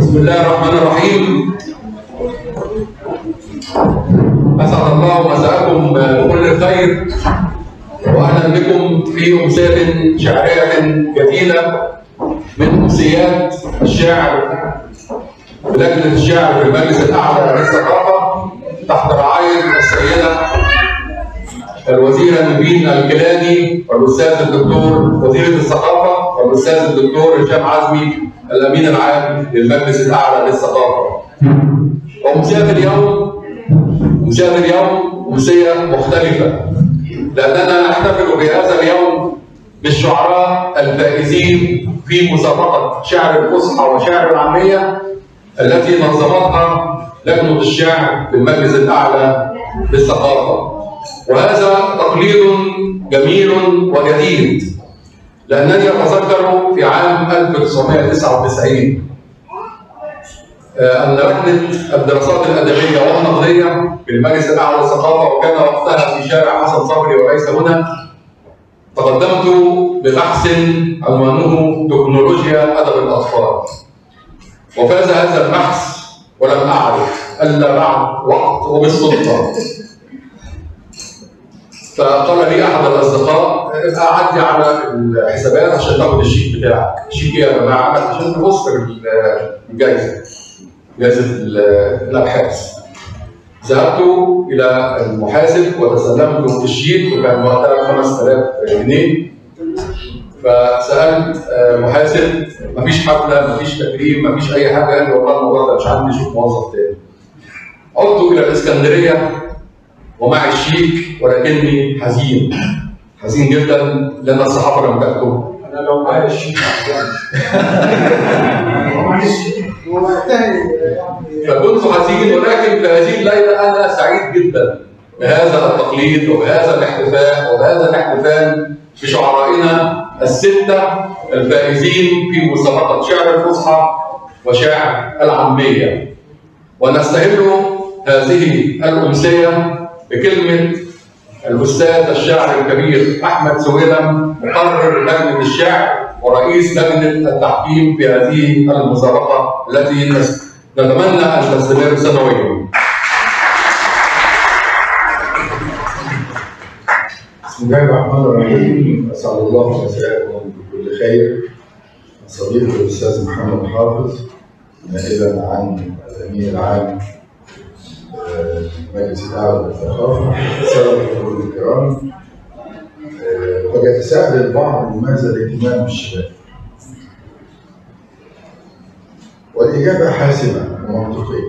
بسم الله الرحمن الرحيم أسعد الله مساءكم بكل خير وأهلا بكم في أمسية شعرية جديدة من أمسيات الشاعر بلجنة الشعر في المجلس الأعلى للثقافة تحت رعاية السيدة الوزيرة نبيل الكيلاني والأستاذ الدكتور وزيرة الثقافة والأستاذ الدكتور هشام عزمي الأمين العام للمجلس الأعلى للثقافة. وأمسية اليوم أمسية اليوم أمسية مختلفة لأننا نحتفل بهذا اليوم بالشعراء الفائزين في مسابقة شعر الفصحى وشعر العامية التي نظمتها لجنة الشعر في المجلس الأعلى للثقافة. وهذا تقليد جميل وجديد لأنني أتذكر في عام 1999 أن لجنة الدراسات الأدبية والنقدية في المجلس الأعلى للثقافة وكان وقتها في شارع حسن صبري وليس هنا تقدمت ببحث عنوانه تكنولوجيا أدب الأطفال وفاز هذا البحث ولم أعرف إلا بعد وقت وبالصدفة فقال لي احد الاصدقاء ابقى عدي على الحسابات عشان تاخد الشيك بتاعك، الشيك ايه يا جماعه؟ عشان تبص في الجائزه جائزه الابحاث. ذهبت الى المحاسب وتسلمت الشيك وكان وقتها 5000 جنيه فسالت محاسب مفيش حفله مفيش تكريم مفيش اي حاجه قال لي والله الموضوع ده مش عندي شوف موظف تاني. عدت الى الاسكندريه ومعي الشيك ولكني حزين حزين جدا لان الصحافه لم تكتب انا لو معايا الشيك فكنت حزين ولكن في هذه الليله انا سعيد جدا بهذا التقليد وبهذا الاحتفال وبهذا الاحتفال بشعرائنا السته الفائزين في مسابقه شعر الفصحى وشعر العاميه ونستهل هذه الامسيه بكلمة الأستاذ الشاعر الكبير أحمد سويلم مقرر لجنة الشعر ورئيس لجنة التحكيم في هذه المسابقة التي نتمنى أن تستمر سنويا. بسم الله الرحمن الرحيم اسعد الله مساءكم بكل خير صديقي الاستاذ محمد حافظ نائبا عن الامين العام مجلس الاعلى للثقافه الساده الحضور الكرام قد يتساءل البعض لماذا الاهتمام بالشباب؟ والاجابه حاسمه ومنطقيه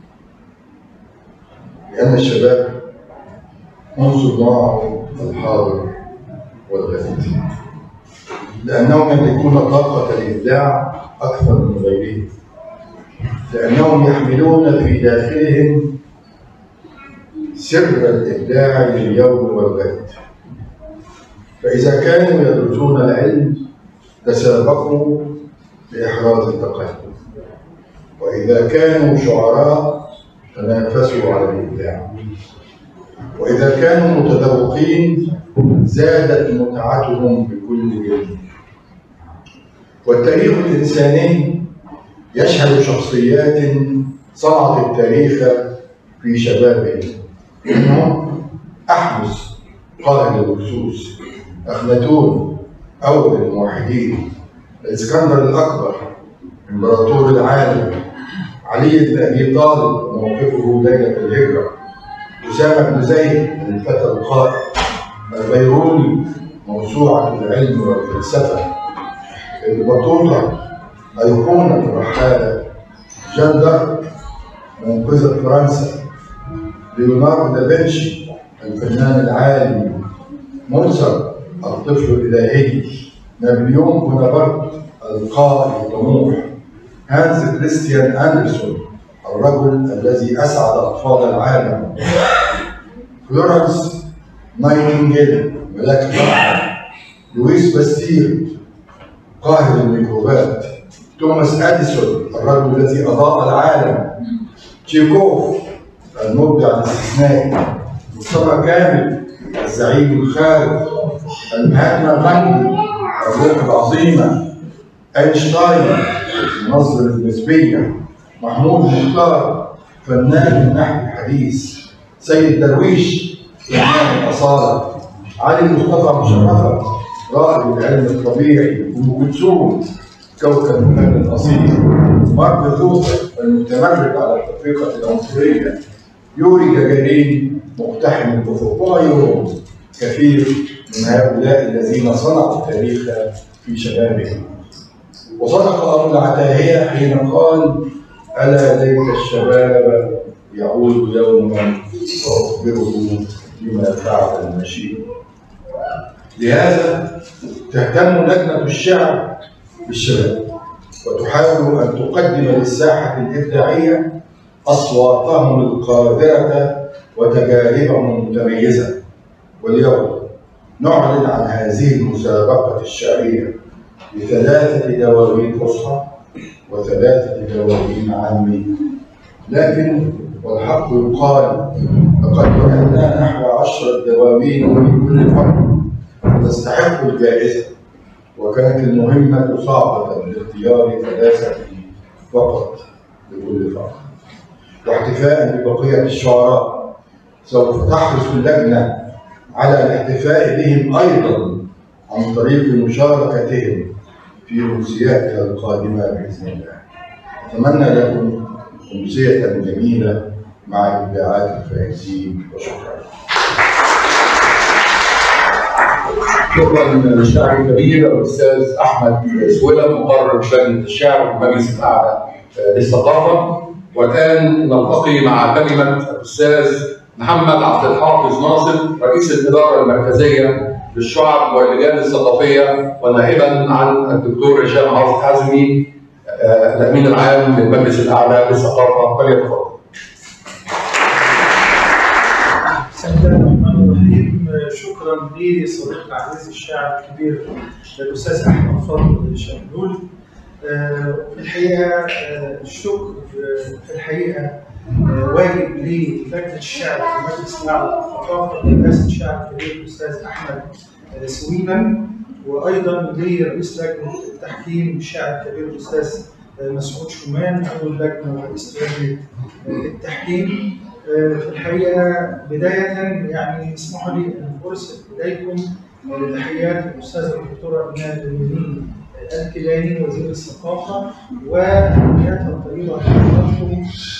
لان الشباب عنصر معه الحاضر والغد لانهم يملكون طاقه الابداع اكثر من غيرهم لانهم يحملون في داخلهم سر الإبداع لليوم والغد فإذا كانوا يدرسون العلم تسابقوا لإحراز التقدم وإذا كانوا شعراء تنافسوا على الإبداع وإذا كانوا متذوقين زادت متعتهم بكل يوم والتاريخ الإنساني يشهد شخصيات صنعت التاريخ في شبابهم منهم أحمس قائد الهكسوس أخناتون أول الموحدين الإسكندر الأكبر إمبراطور العالم علي بن أبي طالب موقفه ليلة الهجرة أسامة بن زيد الفتى القائد البيروني موسوعة العلم والفلسفة ابن بطوطة أيقونة الرحالة جندر منقذة فرنسا ليوناردو دافنشي الفنان العالمي موزارت الطفل الالهي نابليون بونابرت القائد الطموح هانز كريستيان اندرسون الرجل الذي اسعد اطفال العالم فلورنس نايتنجيل ملاك البحر لويس باستير قاهر الميكروبات توماس اديسون الرجل الذي اضاء العالم تشيكوف المبدع الاستثنائي مصطفى كامل الزعيم الخالد المهاتما غاندي الروح العظيمه اينشتاين منظر النسبيه محمود مختار فنان النحو الحديث سيد درويش فنان الاصاله علي مصطفى مشرفه رائد العلم الطبيعي ام كلثوم كوكب الفن الاصيل مارك لوثر المتمرد على الحقيقه العنصريه يوري جاجارين مقتحم الافق وغيرهم كثير من هؤلاء الذين صنعوا التاريخ في شبابهم وصدق ابو العتاهيه حين قال الا ليت الشباب يعود يوما واخبره بما فعل المشيب لهذا تهتم لجنه الشعر بالشباب وتحاول ان تقدم للساحه الابداعيه اصواتهم القادره وتجاربهم المتميزه واليوم نعلن عن هذه المسابقه الشعريه بثلاثه دواوين فصحى وثلاثه دواوين عاميه لكن والحق يقال لقد وجدنا نحو عشرة دواوين من كل فن تستحق الجائزة وكانت المهمة صعبة لاختيار ثلاثة فقط لكل فن واحتفاء ببقية الشعراء سوف تحرص اللجنة على الاحتفاء بهم أيضا عن طريق مشاركتهم في أمسياتها القادمة بإذن الله أتمنى لكم أمسية جميلة مع إبداعات الفائزين وشكرا شكرا للشاعر الكبير الاستاذ احمد سويلة مقرر لجنه الشعر في المجلس الاعلى للثقافه والان نلتقي مع كلمه الاستاذ محمد عبد الحافظ ناصر رئيس الاداره المركزيه للشعب واللجان الثقافيه ونائبا عن الدكتور هشام عوض حازمي آه، الامين العام للمجلس الاعلى للثقافه فليتفضل. بسم الله الرحمن الرحيم شكرا لصديقنا العزيز الشاعر الكبير الاستاذ احمد فضل شملول آه، في الحقيقه آه، الشكر آه، في الحقيقه آه، واجب للجنه الشعر في مجلس الاعلى للثقافه برئاسه الشاعر الكبير الاستاذ احمد آه، سوينا وايضا لرئيس لجنه التحكيم الشاعر الكبير الاستاذ آه، مسعود شومان عضو اللجنه ورئيس لجنه آه، التحكيم آه، في الحقيقه بدايه يعني اسمحوا لي ان ارسل اليكم آه، تحيات الاستاذه الدكتوره ايمان المنين الكيلاني وزير الثقافه وتحياتها الطيبه لحضراتكم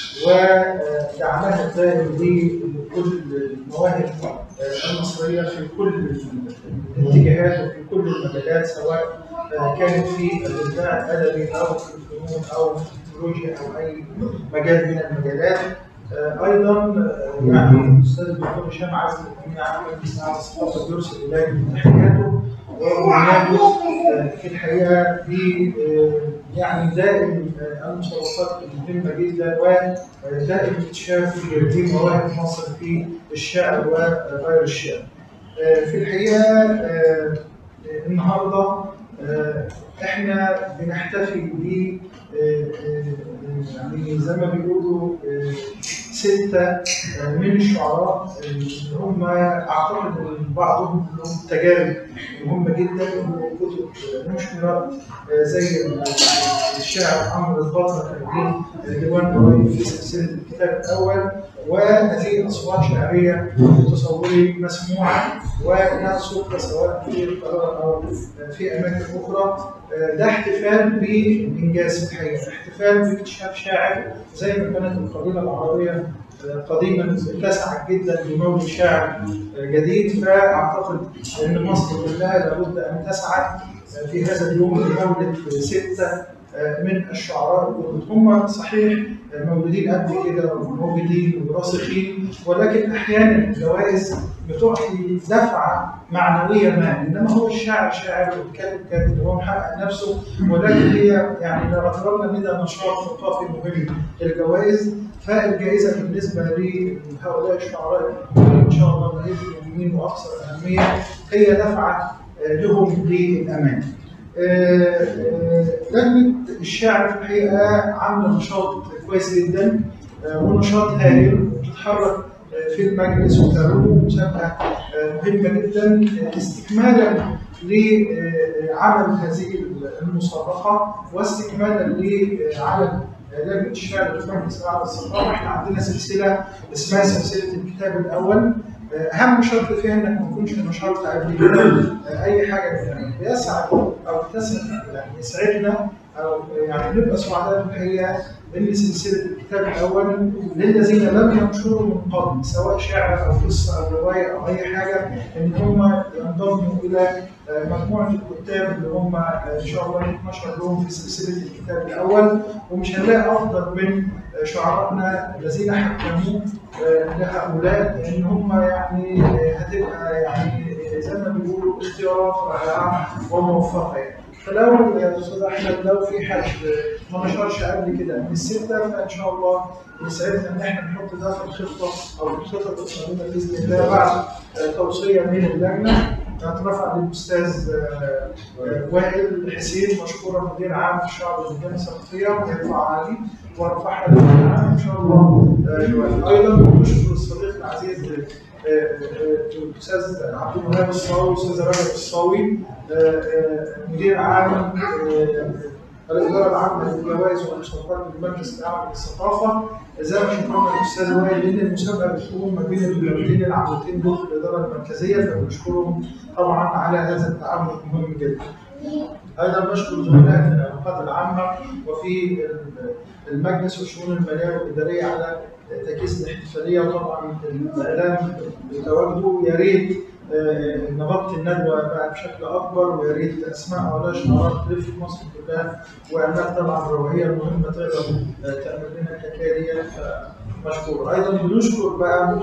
ودعمها الدائم لكل المواهب آه، المصريه في كل الاتجاهات وفي كل المجالات سواء آه، كانت في الابداع الادبي او في الفنون او في التكنولوجيا او اي مجال من المجالات آه، ايضا آه، يعني الاستاذ الدكتور هشام عزمي الامين عام مجلس اعلى الثقافه بيرسل اليه تحياته ومناده آه، في الحقيقه في آه، يعني دائم آه، المسابقات المهمه جدا ودائم اكتشاف في مواهب مصر في الشعر وغير الشعر. آه، في الحقيقه آه، النهارده آه، احنا بنحتفي ب آه، آه، يعني زي ما بيقولوا آه، ستة آه، من الشعراء آه، اللي هم اعتقد ان بعضهم لهم تجارب مهمة جدا وكتب آه، مشهورة آه، زي الشاعر عمرو البطل كان ليه ديوان قريب في سلسلة الكتاب الأول وهذه أصوات شعرية تصوري مسموعة ولها صوت سواء في القاهرة أو في أماكن أخرى ده احتفال بإنجاز في الحقيقة احتفال باكتشاف شاعر زي ما كانت القبيلة العربية قديما تسعد جدا بمولد شاعر جديد فأعتقد أن مصر كلها لابد أن تسعد في هذا اليوم بمولد ستة من الشعراء الجدد هم صحيح موجودين قبل كده وموجودين وراسخين ولكن احيانا الجوائز بتعطي دفعه معنويه ما انما هو الشاعر شاعر والكاتب كاتب هو محقق نفسه ولكن هي يعني لو اعتبرنا ان ده نشاط ثقافي مهم الجوائز فالجائزه بالنسبه لهؤلاء الشعراء ان شاء الله باذن المؤمنين واكثر اهميه هي دفعه لهم للامان. لجنة الشعر في الحقيقة عاملة نشاط كويس جدا ونشاط هايل وبتتحرك في المجلس وتعملوا مسابقة مهمة جدا استكمالا لعمل هذه المسابقه واستكمالا لعمل لجنه الشعر في مجلس الاعلى للثقافه احنا عندنا سلسله اسمها سلسله الكتاب الاول اهم شرط فيها انك ما تكونش نشرت قبل كده اي حاجه يعني بيسعد او تسعد يعني يسعدنا او يعني نبقى سعداء الحقيقه ان سلسله الكتاب الاول للذين لم ينشروا من قبل سواء شعر او قصه او روايه او اي حاجه ان هم ينضموا الى مجموعه الكتاب اللي هم ان شاء الله يتنشر لهم في سلسله الكتاب الاول ومش هنلاقي افضل من شعرائنا الذين حكموا لهؤلاء لان هم يعني هتبقى يعني زي ما بيقولوا اختيارات رائعه وموفقه يعني. فلو يا استاذ احمد لو في حد ما نشرش قبل كده من السته فان شاء الله يسعدنا ان احنا نحط ده في الخطه او الخطه القادمه باذن الله بعد توصيه من اللجنه هترفع للاستاذ وائل حسين مشكورا مدير عام في الشعب واللجنه الثقافيه ويرفع علي ورفعها للمدير العام ان شاء الله ايضا نشكر الصديق العزيز الاستاذ عبد الوهاب الصاوي الاستاذ رجب الصاوي مدير عام الاداره العامه للجوائز والمسابقات بالمركز الاعلى للثقافه زي ما شكرنا الاستاذ وائل لان المسابقه بتكون ما بين الدولتين العامتين دول في الاداره المركزيه فبنشكرهم طبعا على هذا التعاون المهم جدا. ايضا بشكر زملائنا في العلاقات العامه وفي المجلس والشؤون الماليه والاداريه على تجهيز الاحتفاليه وطبعا الاعلام بتواجده يا ريت نغطي الندوه بقى بشكل اكبر ويا ريت اسماء هؤلاء الشعراء تلف في مصر كلها واعمال طبعا الروائيه المهمه تقدر تعمل لنا الحكايه دي مشكور ايضا بنشكر بقى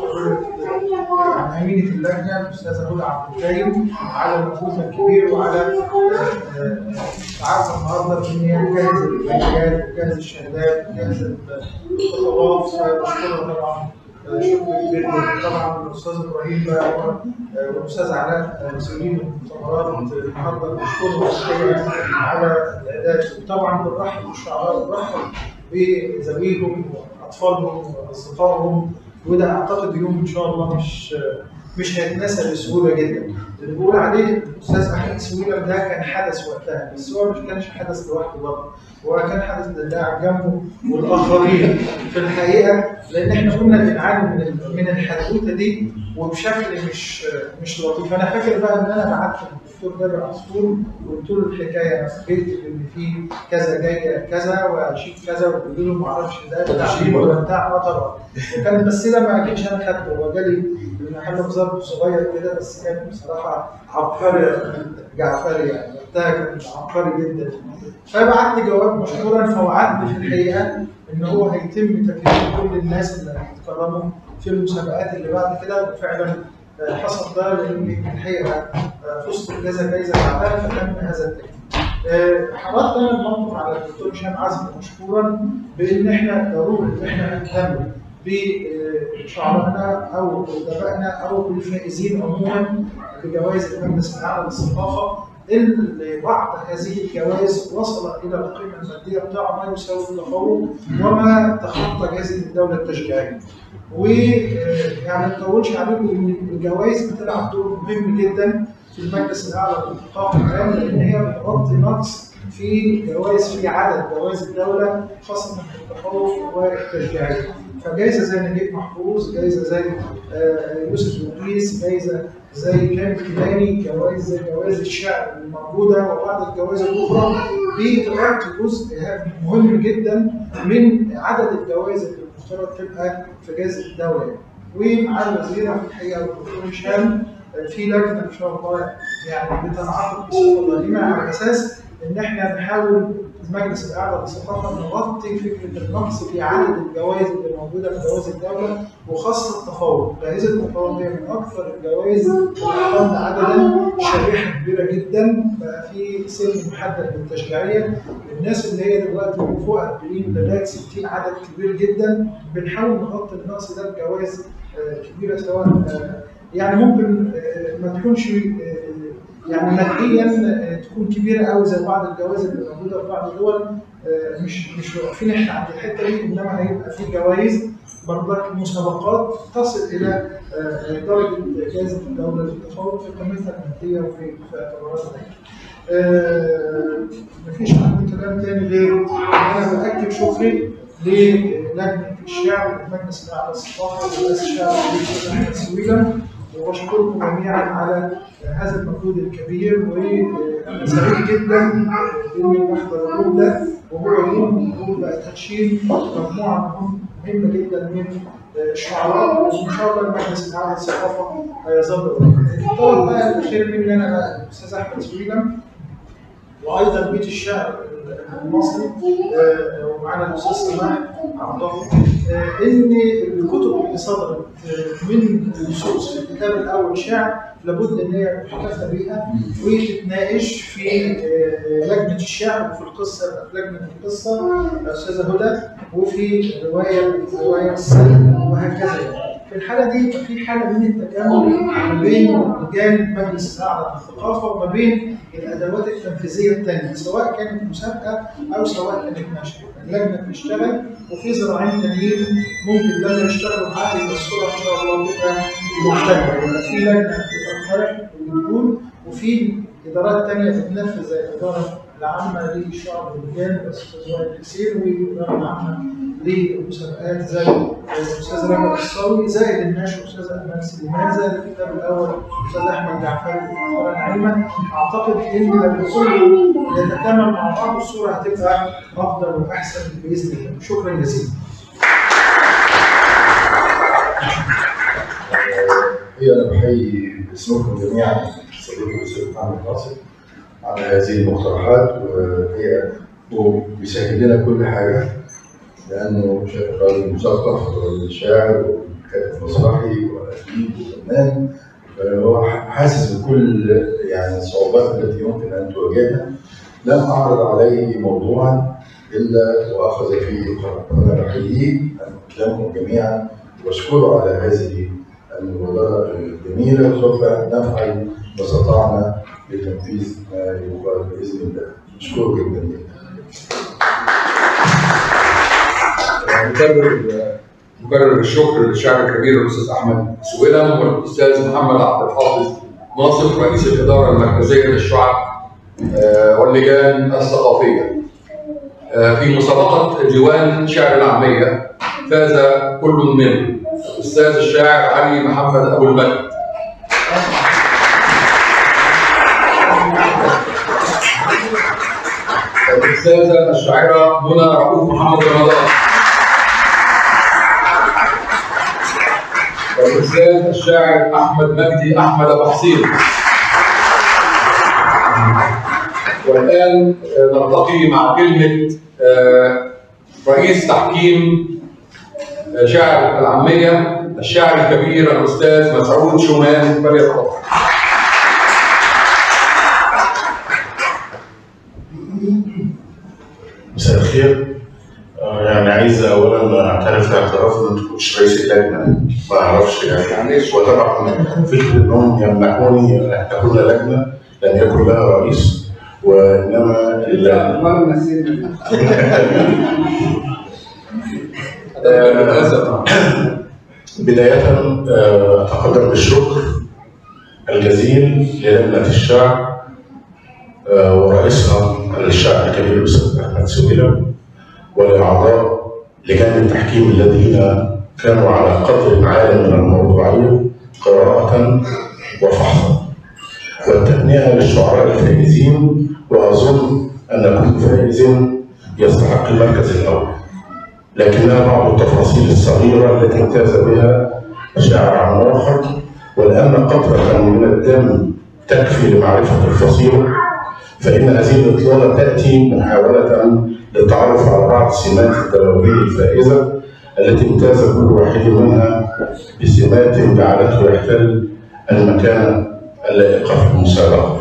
امينه اللجنه الاستاذه هدى عبد الكريم على مجهودها الكبير وعلى تعرف النهارده ان هي تجهز البيانات وتجهز الشهادات وتجهز الخطوات فبشكرها طبعا شكر كبير طبعا الاستاذ ابراهيم بقى والاستاذ علاء مسؤولين المؤتمرات النهارده بنشكرهم على الاعداد وطبعا بنرحب بالشعراء بنرحب بذويهم واطفالهم واصدقائهم وده اعتقد يوم ان شاء الله مش مش هيتنسى بسهوله جدا اللي بقول عليه الاستاذ احمد سويلم ده كان حدث وقتها بس هو مش كانش حدث لوحده برضه هو كان حدث لله على جنبه والاخرين في الحقيقه لان احنا كنا بنعاني من من الحدوته دي وبشكل مش مش لطيف انا فاكر بقى ان انا بعت للدكتور جابر عصفور وقلت له الحكايه انا فكرت ان في كذا جايه كذا وشيك كذا وقلت له ما اعرفش ده بتاع ولا بتاع اه طبعا وكان بس ده ما اكيدش انا خدته هو جالي محل ظرف صغير كده بس كان بصراحه عبقري جعفري يعني وقتها كان عبقري جدا فبعت لي جواب مشكورا فوعدني في الحقيقه ان هو هيتم تكريم كل الناس اللي هيتكرموا في المسابقات اللي بعد كده وفعلا حصل ده لان الحقيقه فزت بكذا جايزه بعدها فتم هذا التكريم. حضرت انا المنطق على الدكتور هشام عزمي مشكورا بان احنا ضروري ان احنا نهتم بشعرائنا او ادبائنا او بالفائزين عموما بجوائز المجلس الاعلى للثقافه اللي بعض هذه الجوائز وصل الى القيمه الماديه بتاعه ما يساوي التفوق وما تخطى جائزه الدوله التشجيعيه. ويعني ما اطولش عليكم ان الجوائز بتلعب دور مهم جدا في المجلس الاعلى للثقافه الان لان هي بتغطي نقص في جوائز في عدد جوائز الدوله خاصه في التفوق والتشجيعيه. فجائزه زي نجيب محفوظ، جائزه زي يوسف مقيس، جائزه زي كامل كيلاني، جوائز زي جوائز الشعر الموجوده وبعض الجوائز الاخرى دي تغطي جزء مهم جدا من عدد الجوائز اللي المفترض تبقى في جائزه الدوله. ومع الوزيره في الحقيقه والدكتور هشام في لجنه ان شاء الله يعني بتنعقد بصفه دائمه على اساس ان احنا نحاول المجلس الاعلى للثقافه نغطي فكره النقص في عدد الجوائز اللي موجوده في جوائز الدوله وخاصه التفوق، جائزه التفوق هي من اكثر الجوائز الاقل عددا شريحه كبيره جدا بقى في سن محدد للتشجيعيه الناس اللي هي دلوقتي من فوق 40 لغايه 60 عدد كبير جدا بنحاول نغطي النقص ده بجوائز كبيره سواء يعني ممكن ما تكونش يعني ماديا تكون كبيره قوي زي بعض الجوائز اللي موجوده في بعض الدول مش مش واقفين احنا عند الحته دي انما هيبقى في جوائز برضك مسابقات تصل الى آه، درجه جائزه الدوله للتفوق في قيمتها الماديه وفي في اعتباراتها آه، مفيش عندي كلام تاني غير ان انا باكد شكري للجنه الشعب مجلس الاعلى للثقافه ورئيس الشعب احمد سويلم وبشكركم جميعا على هذا المجهود الكبير وانا سعيد جدا اني بحضر اليوم ده وهو يوم يوم بقى تدشين مجموعه مهمه جدا من الشعراء وان شاء الله المجلس الاعلى للثقافه هيظل الطلب بقى الاخير مني انا بقى الاستاذ احمد سويلم وايضا بيت الشعر المصري آه، ومعنا الاستاذ سماح عبد الله آه، ان الكتب اللي صدرت آه، من نصوص في الكتاب الاول شعر لابد ان هي تحتفى بيها وتتناقش في آه، لجنه الشعر وفي القصه في لجنه القصه الاستاذه هدى وفي روايه روايه السلم وهكذا في الحاله دي يبقى في حاله من التكامل ما بين لجان مجلس الاعلى للثقافه وما بين الادوات التنفيذيه الثانيه سواء كانت مسابقه او سواء كانت نشر اللجنه بتشتغل وفي زراعين تانيين ممكن لما يشتغلوا معاها يبقى الصوره ان شاء الله تبقى مختلفه يبقى في لجنه بتبقى خارج وبتكون وفي ادارات ثانيه بتنفذ زي الاداره العامه للشعب واللجان الاستاذ وائل كثير والاداره العامه للمسابقات زي الاستاذ رجب الصاوي زائد الناشر الاستاذ احمد سليمان زائد الكتاب الاول الاستاذ احمد جعفر والدكتوره نعيمه اعتقد ان لما كله يتكامل مع بعض الصوره هتبقى افضل واحسن باذن الله شكرا جزيلا هي انا بحيي اسمكم جميعا صديقي الاستاذ محمد ناصر على هذه المقترحات وهي هو بيسهل لنا كل حاجه لانه شايف راجل مثقف وراجل شاعر وكاتب مسرحي واديب وفنان فهو حاسس بكل يعني الصعوبات التي يمكن ان تواجهها لم اعرض عليه موضوعا الا واخذ فيه قرار فانا بحييه كلامكم جميعا واشكره على هذه المبادره الجميله وسوف نفعل ما استطعنا لتنفيذ ما يقال باذن الله اشكره جدا جدا نكرر نكرر الشكر للشاعر الكبير الاستاذ احمد سويلم والاستاذ محمد عبد الحافظ ناصر رئيس الاداره المركزيه للشعب آه، واللجان الثقافيه. آه، في مسابقه ديوان شعر العاميه فاز كل من الاستاذ الشاعر علي محمد ابو المجد. الاستاذه الشاعره منى رؤوف محمد رمضان. والاستاذ الشاعر احمد مجدي احمد ابو حسين والان آه، نلتقي مع كلمه آه، رئيس تحكيم آه، شاعر العاميه الشاعر الكبير الاستاذ مسعود شومان فليتفضل مساء الخير آه، يعني عايز اولا اعترف اعتراف ان انت كنتش رئيس اللجنه ما اعرفش يعني وطبعا فكره انهم يمنحوني ان اكون لجنه لم يكن لها رئيس وانما ال- للاسف بداية آه، أتقدم بالشكر الجزيل للجنة الشعب آه، ورئيسها الشاعر الكبير الأستاذ أحمد سويلم ولأعضاء لجان التحكيم الذين كانوا على قدر عال من الموضوعية قراءة وفحصا والتهنئة للشعراء الفائزين وأظن أن كل فائز يستحق المركز الأول لكنها بعض التفاصيل الصغيرة التي امتاز بها شاعر عن آخر ولأن قطرة من الدم تكفي لمعرفة الفصيل فإن هذه الإطلالة تأتي محاولة للتعرف على بعض سمات الدواوين الفائزة التي امتاز كل واحد منها بسمات جعلته يحتل المكانة اللائقة في المسابقة.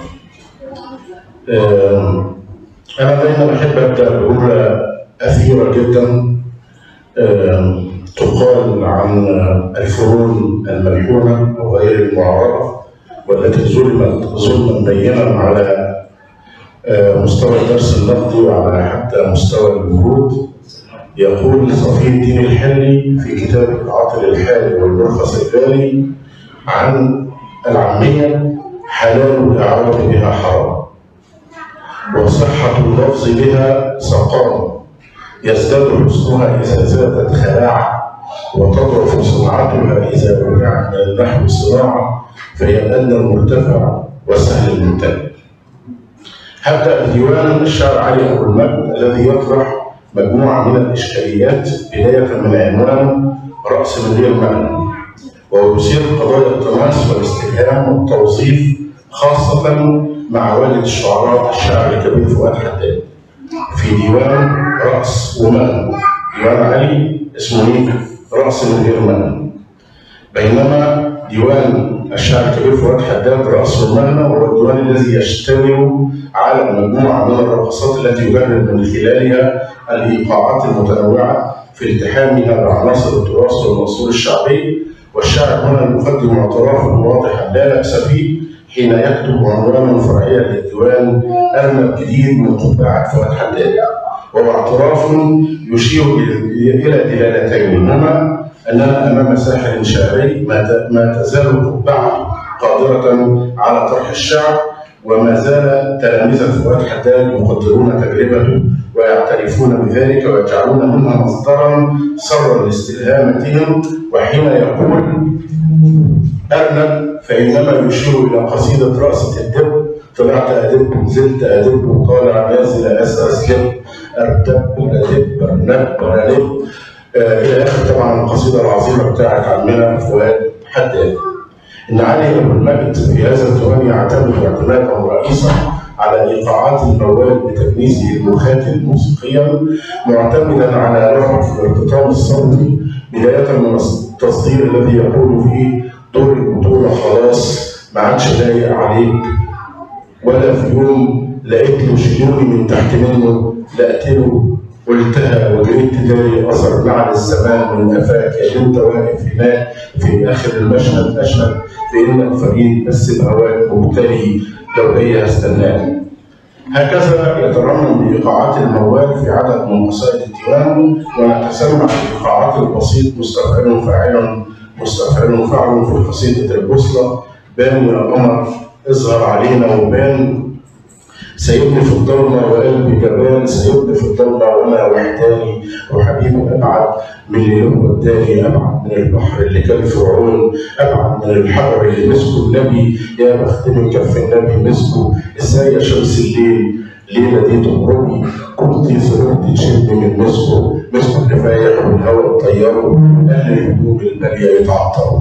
آم، أنا دايما أحب أبدأ بجملة أثيرة جدا آم، تقال عن الفنون الملحونة وغير المعرضة والتي ظلمت ظلما بينا على آه، مستوى الدرس النقدي وعلى حتى مستوى الوجود يقول صفي الدين الحلي في كتاب العاطل الحالي والمرخص الغالي عن العامية حلال الإعارة بها حرام وصحة اللفظ بها سقام يزداد حسنها إذا زادت خلاعة وتضعف صناعتها إذا رجعت من النحو صناعة فهي الأدنى المرتفع والسهل الممتنع. هبدأ بديوان الشاعر علي أبو المجد الذي يطرح مجموعة من الإشكاليات بداية من عنوان رأس من غير معنى ويثير قضايا التماس والاستلهام والتوظيف خاصة مع والد الشعراء الشاعر الكبير فؤاد حداد في ديوان رأس ومن ديوان علي اسمه ايه؟ رأس من غير من بينما ديوان الشاعر الكبير فؤاد حداد رأس المهنة هو الديوان الذي يشتمل على مجموعة من الرقصات التي يجرد من خلالها الإيقاعات المتنوعة في التحامها بعناصر التراث والمنصور الشعبي والشاعر هنا يقدم اعترافا واضحا لا بأس فيه حين يكتب عنوانا فرعيا للديوان أرنب جديد من قبعة فؤاد حداد وهو اعتراف يشير إلى دلالتين هما أننا أمام ساحر شاعري ما تزال القبعة قادرة على طرح الشعر وما زال تلاميذ فؤاد حداد يقدرون تجربته ويعترفون بذلك ويجعلون منها مصدرا سرا لاستلهامتهم وحين يقول أرنب فإنما يشير إلى قصيدة رأسة الدب طلعت أدب نزلت أدب طالع نازل أسأسلم أردب أدب أرنب أرنب إلى آخر طبعا القصيدة العظيمة بتاعت عمنا فؤاد حداد. إن علي بن المجد في هذا الديوان يعتمد اعتمادا رئيسا على ايقاعات الموال بتجنيسه المخاتل موسيقيا معتمدا على نوع في الارتطام الصوتي بدايه من التصدير الذي يقول فيه دور البطوله خلاص ما عادش لايق عليك ولا في يوم لقيت له شيلوني من تحت منه لقتله قلتها وجريت تداري اثر نعل الزمان من قفاك يا انت واقف هناك في اخر المشهد اشهد بانك فريد بس بهواك مبتلي لو هي هستناك. هكذا يترنم بايقاعات الموال في عدد من قصائد الديوان ونتسمع بايقاعات البسيط مستفعل فاعل مستفعل فاعل في قصيده البوصله بان يا قمر اظهر علينا وبان سيبني في الضلمة وقلبي جبان سيبني في الضلمة وأنا وحداني وحبيبي أبعد من اللي له وداني أبعد من البحر اللي كان فرعون أبعد من الحجر اللي مسكه النبي يا بخت من كف النبي مسكه إزاي يا شمس الليل ليلة دي تغربي كنت سررت تشد من مسكه مسكه الرفايح والهواء طيره أهل الهدوء المالية يتعطروا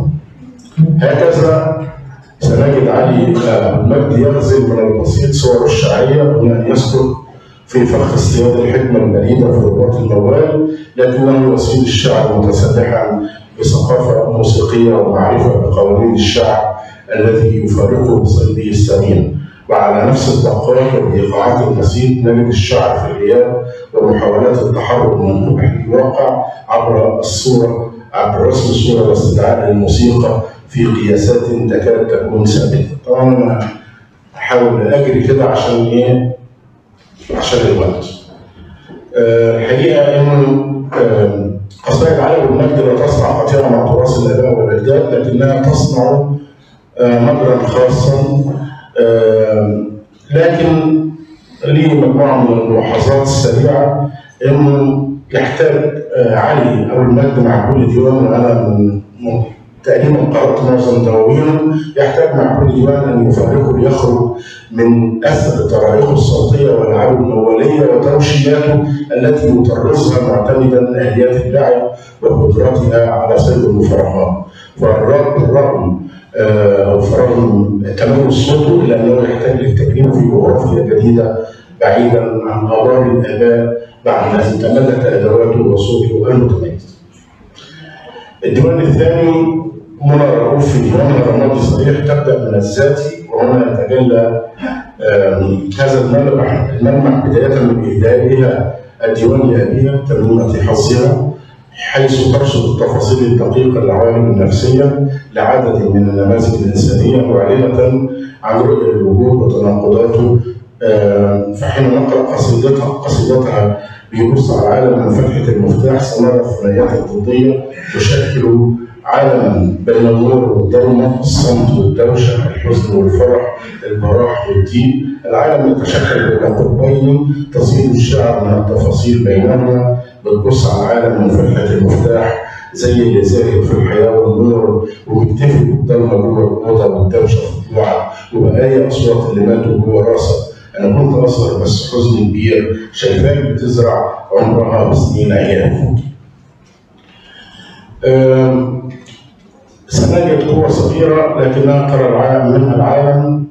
هكذا سنجد علي المجد يغزل من البسيط صور الشعرية دون أن يسكت في فخ اصطياد الحكمة المريدة في رباط الموال لكنه يصيد الشعر متسلحا بثقافة موسيقية ومعرفة بقوانين الشعر الذي يفارقه صيده السمين وعلى نفس الدقائق والإيقاعات البسيط نجد الشعر في الغياب ومحاولات التحرر من قبح الواقع عبر الصورة عبر رسم الصورة واستدعاء الموسيقى في قياسات تكاد تكون ثابته. طبعا انا احاول اجري كده عشان ايه؟ عشان الوقت. أه الحقيقه انه أه قصائد علي والمجد لا تصنع قطيعه مع تراث الاباء والاجداد لكنها تصنع أه مجرا خاصا لكن لي مجموعه من الملاحظات السريعه انه يحتاج علي او المجد مع كل ديوان وانا من تقريبا قرأت معظم دواوينه يحتاج مع كل ديوان أن يفرقه ليخرج من أثر طرائقه الصوتية والألعاب الموالية وتوشياته التي يطرزها معتمدا آليات اللعب وقدرتها على سرد المفرحات فالرغم بالرغم أو فرغم تميز صوته إلا أنه يحتاج للتكريم في جغرافيا جديدة بعيدا عن آبار الآباء بعد أن تملك أدواته وصوته المتميز. الديوان الثاني منى رؤوف في ديوان رمادي صريح تبدا من الذاتي وهنا يتجلى هذا الملمح الملمح بدايه من اهدائها الديوان لابيها تميمه حظها حيث ترصد التفاصيل الدقيقه للعوامل النفسيه لعدد من النماذج الانسانيه معلنه عن رؤيه الوجود وتناقضاته فحين نقرا قصيدتها قصيدتها بيبص على العالم من فتحة المفتاح سنرى الثنائيات الضدية تشكل عالما بين النور والظلمة الصمت والدوشة الحزن والفرح البراح والدين العالم يتشكل بين قطبين تزيد الشعر من التفاصيل بينهما بتبص على العالم من فتحة المفتاح زي اللي زاهد في الحياة والنور وبيكتفي بالضلمة جوه الأوضة والدوشة في طلوعها وبقايا أصوات اللي ماتوا جوه راسك أنا كنت أصغر بس حزن كبير شايفاك بتزرع عمرها بسنين عيال أم، سنجد قوة صغيرة لكنها ترى العالم منها العالم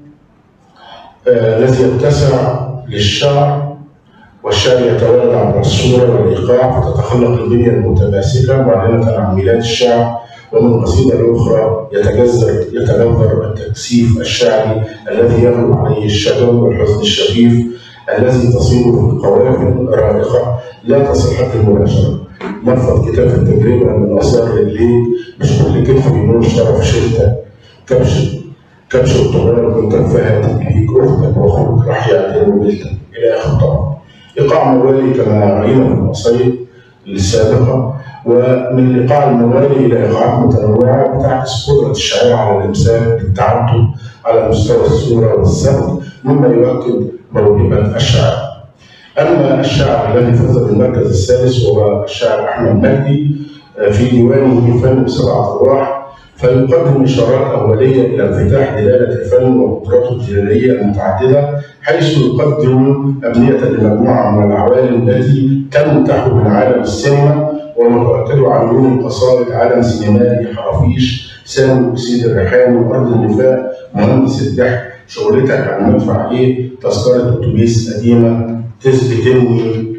آه، الذي يتسع للشعر والشعر يتوالد عبر الصورة والإيقاع فتتخلق البنية المتماسكة معلنة عن ميلاد الشعر ومن قصيدة لأخرى يتجذر يتجذر التكثيف الشعري الذي يغلب عليه الشجن والحزن الشفيف الذي تصير في قوافل رائقة لا تصل حتى المباشرة مرفض كتاب التجربة من آثار الليل مش كل كتف ينور شرف شدة كبش كبش الطغران من كفها تدليك أختك وأخوك راح يعتبروا بيتك إلى آخر طبعا إيقاع موالي كما رأينا في المصايب السابقة ومن الإيقاع الموالي إلى إيقاعات متنوعة بتعكس قدرة الشاعر على الإمساك بالتعدد على مستوى الصورة والسرد مما يؤكد موهبة الشاعر. أما الشاعر الذي فاز بالمركز السادس هو الشاعر أحمد مجدي في ديوانه فن بسبعة أرواح فيقدم إشارات أولية إلى انفتاح دلالة الفن وقدراته الدلالية المتعددة حيث يقدم أبنية لمجموعة من العوالم التي تمتح من عالم السينما ومتؤكد عن لون قصائد عالم سينمائي حرافيش سامي أكسيد الريحان وأرض النفاق مهندس الضحك شغلتك عن مدفع إيه تذكرة أتوبيس قديمة تثبت إني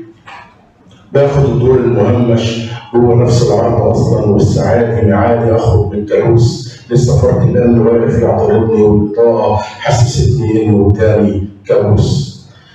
باخد الدور المهمش هو نفس العرض اصلا والساعات ميعادي اخرج من الجلوس لسه فرق الامن واقف يعترضني والاضاءه حسستني انه قدامي كابوس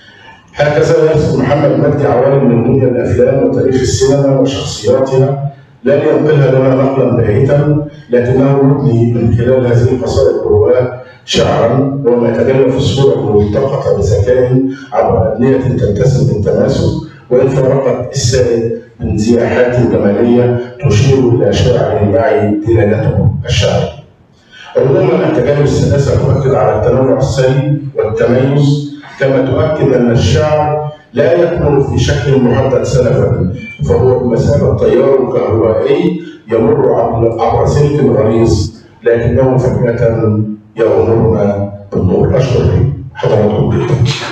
هكذا يرسم محمد مجدي عوالم من دنيا الافلام وتاريخ السينما وشخصياتها لا لينقلها لنا نقلا باهتا لكنه يبني من خلال هذه القصائد الرواه شعرا وما يتجلى في الصوره الملتقطه بذكاء عبر ابنيه تتسم بالتماسك وان فرقت السائد من زياحات جماليه تشير الى شاعر معي دلالته الشعر. عموما التجارب الثلاثه تؤكد على التنوع السلي والتميز كما تؤكد ان الشعر لا يكمن في شكل محدد سلفا فهو بمثابه تيار كهربائي يمر عبر عبر سلك غليظ لكنه فجاه يغمرنا بالنور اشكر حضراتكم جدا.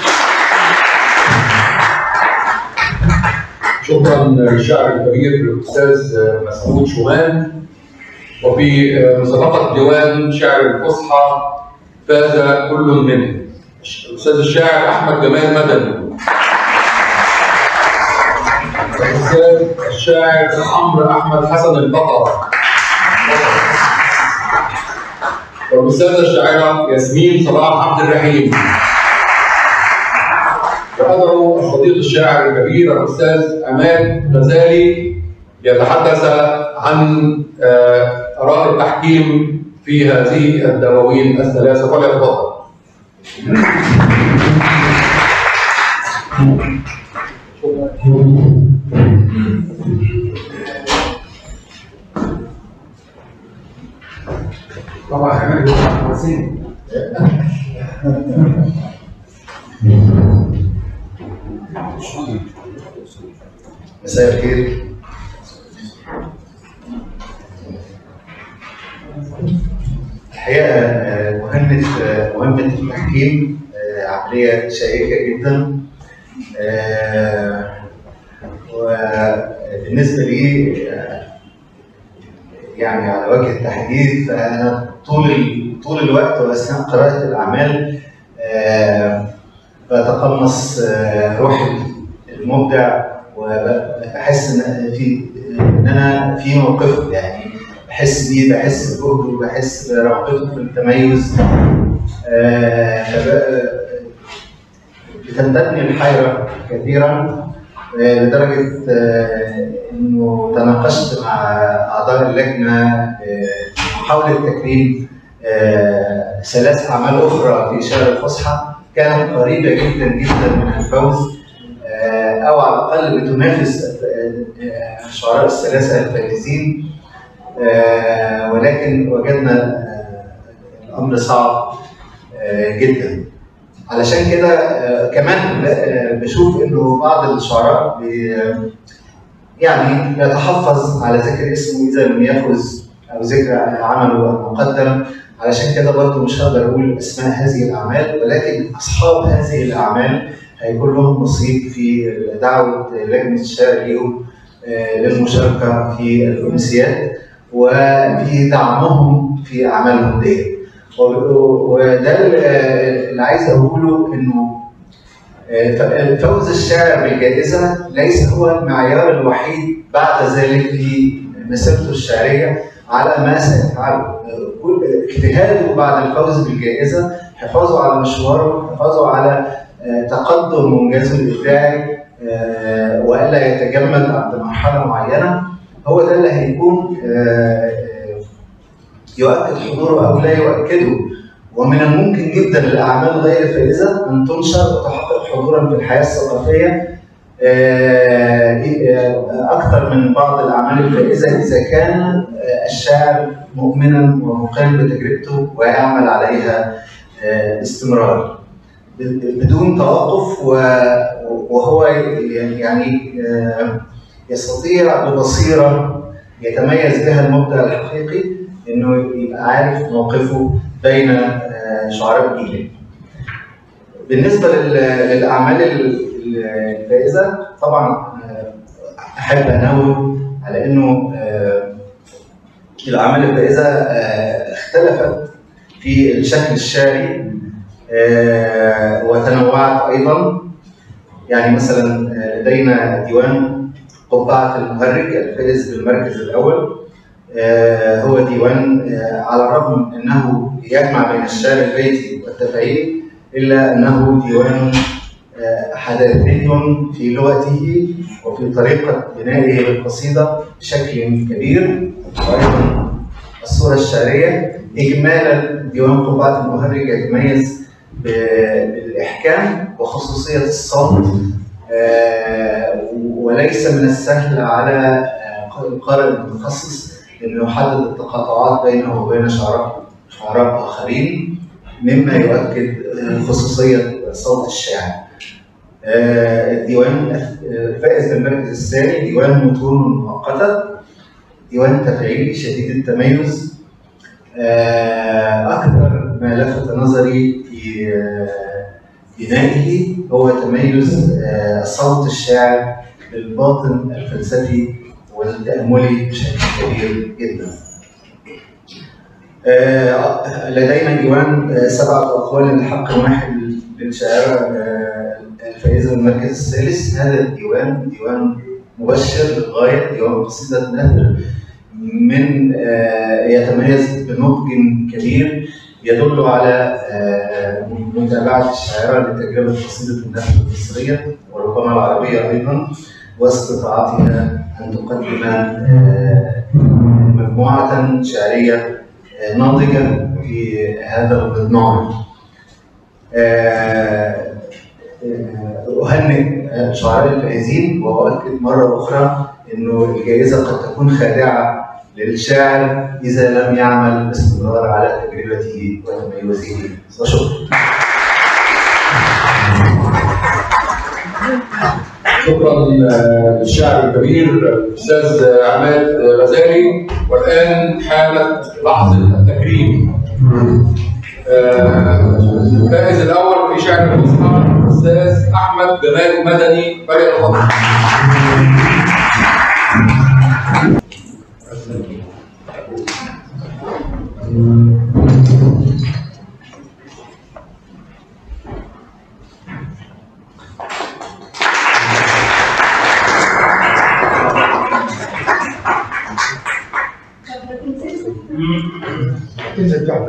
شكرا للشاعر الكبير الاستاذ مسعود شومان وفي مسابقه ديوان شعر الفصحى فاز كل منهم الاستاذ الشاعر احمد جمال مدني الاستاذ الشاعر عمرو احمد حسن البطل والاستاذه الشاعره ياسمين صلاح عبد الرحيم وأدعو الصديق الشاعر الكبير الأستاذ عماد غزالي ليتحدث عن آه، آراء التحكيم في هذه الدواوين الثلاثة فليتفضل. طبعا كمان حسين مساء الخير الحقيقة آه، مهمة آه، مهمة التحكيم آه، عملية شيقة جدا آه، وبالنسبة لي آه، يعني على وجه التحديد فأنا طول ال- طول الوقت وأثناء قراءة الأعمال آه، بتقمص آه، روح المبدع وبحس ان في ان انا في موقفه يعني بحس بيه بحس بجهده بحس برغبته في التميز آه، فب- بتندبني الحيرة كثيرا آه، لدرجة آه، إنه تناقشت مع أعضاء اللجنة آه، محاولة تكريم آه، ثلاث أعمال أخرى في شهر الفصحى كانت قريبة جدا جدا من الفوز آه، او على الاقل بتنافس آه، آه، الشعراء الثلاثه الفائزين آه، ولكن وجدنا آه، الامر صعب آه، جدا علشان كده آه، كمان ب- آه، بشوف انه بعض الشعراء بي- يعني يتحفظ على ذكر اسمه اذا لم يفز او ذكر عمله المقدم علشان كده برضه مش هقدر اقول اسماء هذه الاعمال ولكن اصحاب هذه الاعمال هيكون لهم نصيب في دعوه لجنه الشعر ليهم آه، للمشاركه في الامسيات وفي دعمهم في اعمالهم دي و- وده اللي اللي عايز اقوله انه آه، فوز الشاعر بالجائزه ليس هو المعيار الوحيد بعد ذلك لمسيرته الشعريه على ما سيفعله آه، كل اجتهاده بعد الفوز بالجائزه حفاظه على مشواره حفاظه على آه، تقدم وانجازه الابداعي آه، والا يتجمد عند مرحله معينه هو ده اللي هيكون آه، آه، يؤكد حضوره او لا يؤكده ومن الممكن جدا الاعمال غير فائزه ان تنشر وتحقق حضورا في الحياه الثقافيه آه، آه، اكثر من بعض الاعمال الفائزه اذا كان آه، الشاعر مؤمنا ومقيم بتجربته ويعمل عليها آه، باستمرار بدون توقف و- وهو يعني آه، يستطيع ببصيره يتميز بها المبدع الحقيقي انه يبقى عارف موقفه بين آه، شعراء جيله. بالنسبه لل- للاعمال ال- الفائزه طبعا آه، احب انوه على انه آه، الاعمال الفائزه آه، اختلفت في الشكل الشعري آه، وتنوعت ايضا يعني مثلا آه، لدينا ديوان قبعه المهرج الفائز بالمركز الاول آه، هو ديوان آه، على الرغم انه يجمع بين الشعر البيتي والتفعيل الا انه ديوان آه، حداثي في لغته وفي طريقه بنائه للقصيده بشكل كبير وايضا الصوره الشعريه اجمالا ديوان قبعه المهرج يتميز ب- بالاحكام وخصوصيه الصوت آه، وليس من السهل على آه، القارئ المتخصص انه يحدد التقاطعات بينه وبين شعراء شعراء اخرين مما يؤكد آه، خصوصيه صوت الشاعر. آه، الديوان الفائز بالمركز الثاني ديوان متون مؤقته ديوان تفعيلي شديد التميز آه، اكثر ما لفت نظري في آه، بنائه هو تميز آه، صوت الشاعر بالباطن الفلسفي والتأملي بشكل كبير جدا. آه، لدينا ديوان آه، سبعة أقوال لحق واحد للشاعرة آه، الفائزة بالمركز الثالث هذا الديوان ديوان مبشر للغاية ديوان قصيدة نثر من آه، يتميز بنضج كبير يدل على آه، متابعة الشاعرة لتجربة قصيدة النثر المصرية وربما العربية أيضا واستطاعتها أن تقدم آه، مجموعة شعرية آه، ناضجة في هذا النوع. آه، آه، أهنئ شعراء الفائزين وأؤكد مرة أخرى أنه الجائزة قد تكون خادعة للشاعر إذا لم يعمل باستمرار على تجربته وتميزه وشكرا. شكرا آه، للشاعر الكبير الاستاذ عماد غزالي والان حانت لحظه التكريم آه، الفائز الاول في شعر المسرح الاستاذ احمد جمال مدني فريق الخط تنزل تحت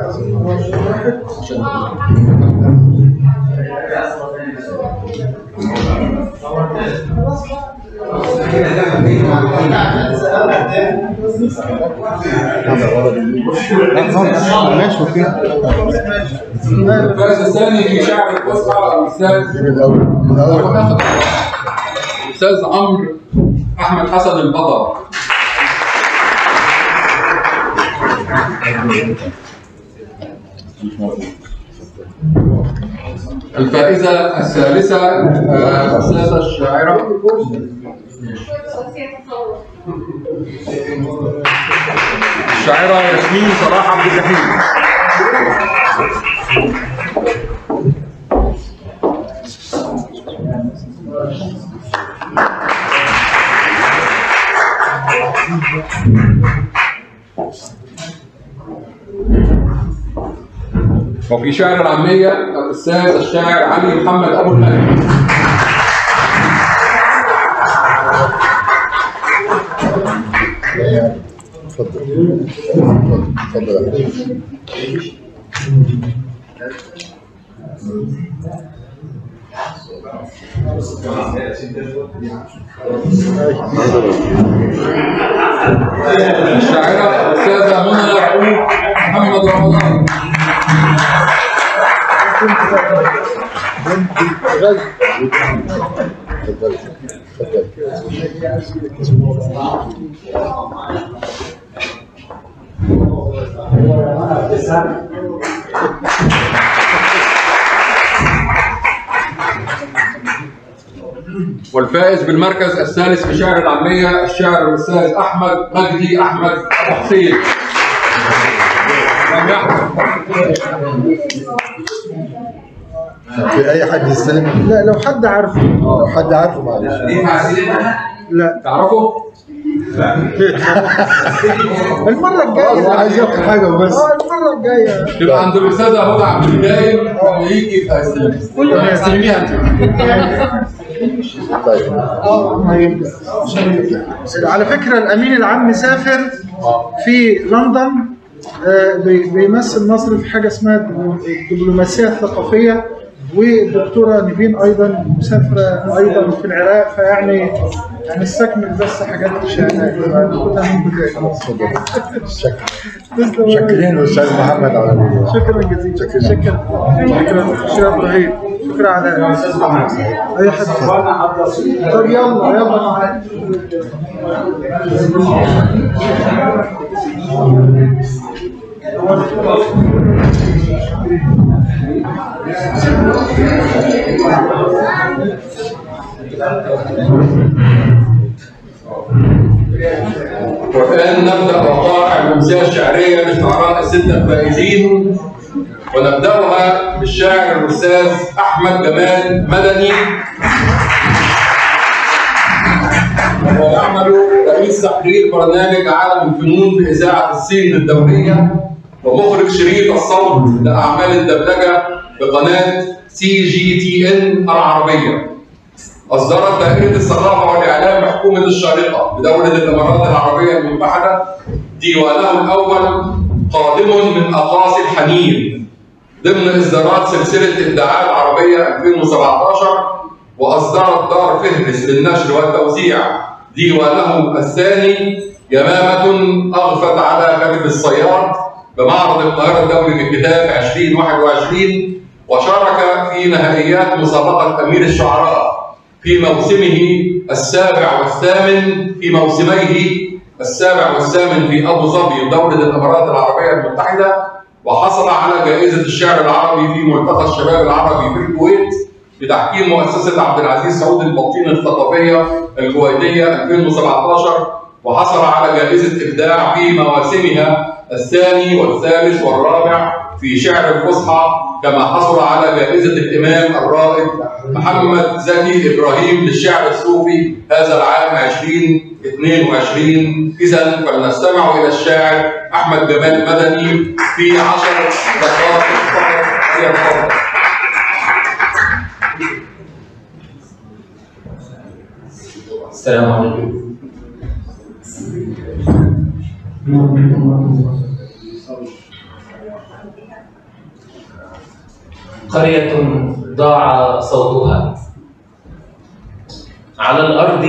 ماشي اوكي الفائز الثاني في شعر الفصحى الاستاذ الاول الاول محمد الاستاذ عمرو احمد حسن البطل الفائزة الثالثة آه، الأستاذة الشاعرة الشاعرة ياسمين صلاح عبد الرحيم وفي شعر العامية الأستاذ الشاعر علي محمد أبو الملك اتفضل اتفضل اتفضل يا حبيبي. الشاعرة الأستاذة منى يعقوب محمد رمضان اتفضل اتفضل والفائز بالمركز الثالث في شعر العامية الشاعر الأستاذ أحمد مجدي أحمد أبو حسين لم يحضر. في اي حد يستلم لا لو حد عارفه لو حد عارفه معلش لا تعرفوا؟ المرة هو الجاية عايز ياخد حاجه وبس اه المرة الجاية يبقى عند الأستاذة هدى عبد الدايم لما يجي يبقى يستلم استلميها أنت طيب على فكرة الأمين العام مسافر في لندن آه، بي- بيمثل مصر في حاجة اسمها الدبلوماسية الثقافية والدكتورة نيفين أيضا مسافرة أيضا في العراق فيعني هنستكمل بس حاجات شائعات فناخدها من بداية شكرا شكرين استاذ محمد على ال- شكرا جزيلا شكرا شكرا شكرا ابراهيم شكرا على اي حد طب يلا يلا معاك والآن نبدأ وقائع الأمسية الشعرية لشعراء الستة الفائزين ونبدأها بالشاعر الأستاذ أحمد جمال مدني وهو يعمل رئيس تحرير برنامج عالم الفنون في إذاعة الصين الدولية ومخرج شريط الصوت لأعمال الدبلجة بقناة سي جي تي إن العربية أصدرت دائرة الثقافة والإعلام حكومة الشارقة بدولة الإمارات العربية المتحدة ديوانه الأول قادم من أقاصي الحنين ضمن إصدارات سلسلة إبداعات عربية 2017 وأصدرت دار فهرس للنشر والتوزيع ديوانه الثاني يمامة أغفت على كبد الصياد بمعرض القاهرة الدولي للكتاب 2021 وشارك في نهائيات مسابقة أمير الشعراء في موسمه السابع والثامن في موسميه السابع والثامن في ابو ظبي دولة الامارات العربية المتحدة وحصل على جائزة الشعر العربي في ملتقى الشباب العربي في الكويت بتحكيم مؤسسة عبد العزيز سعود البطين الثقافية الكويتية 2017 وحصل على جائزة إبداع في مواسمها الثاني والثالث والرابع في شعر الفصحى كما حصل على جائزة الإمام الرائد محمد زكي إبراهيم للشعر الصوفي هذا العام 2022 إذا فلنستمع إلى الشاعر أحمد جمال مدني في عشر دقائق فقط يتفضل السلام عليكم قرية ضاع صوتها على الأرض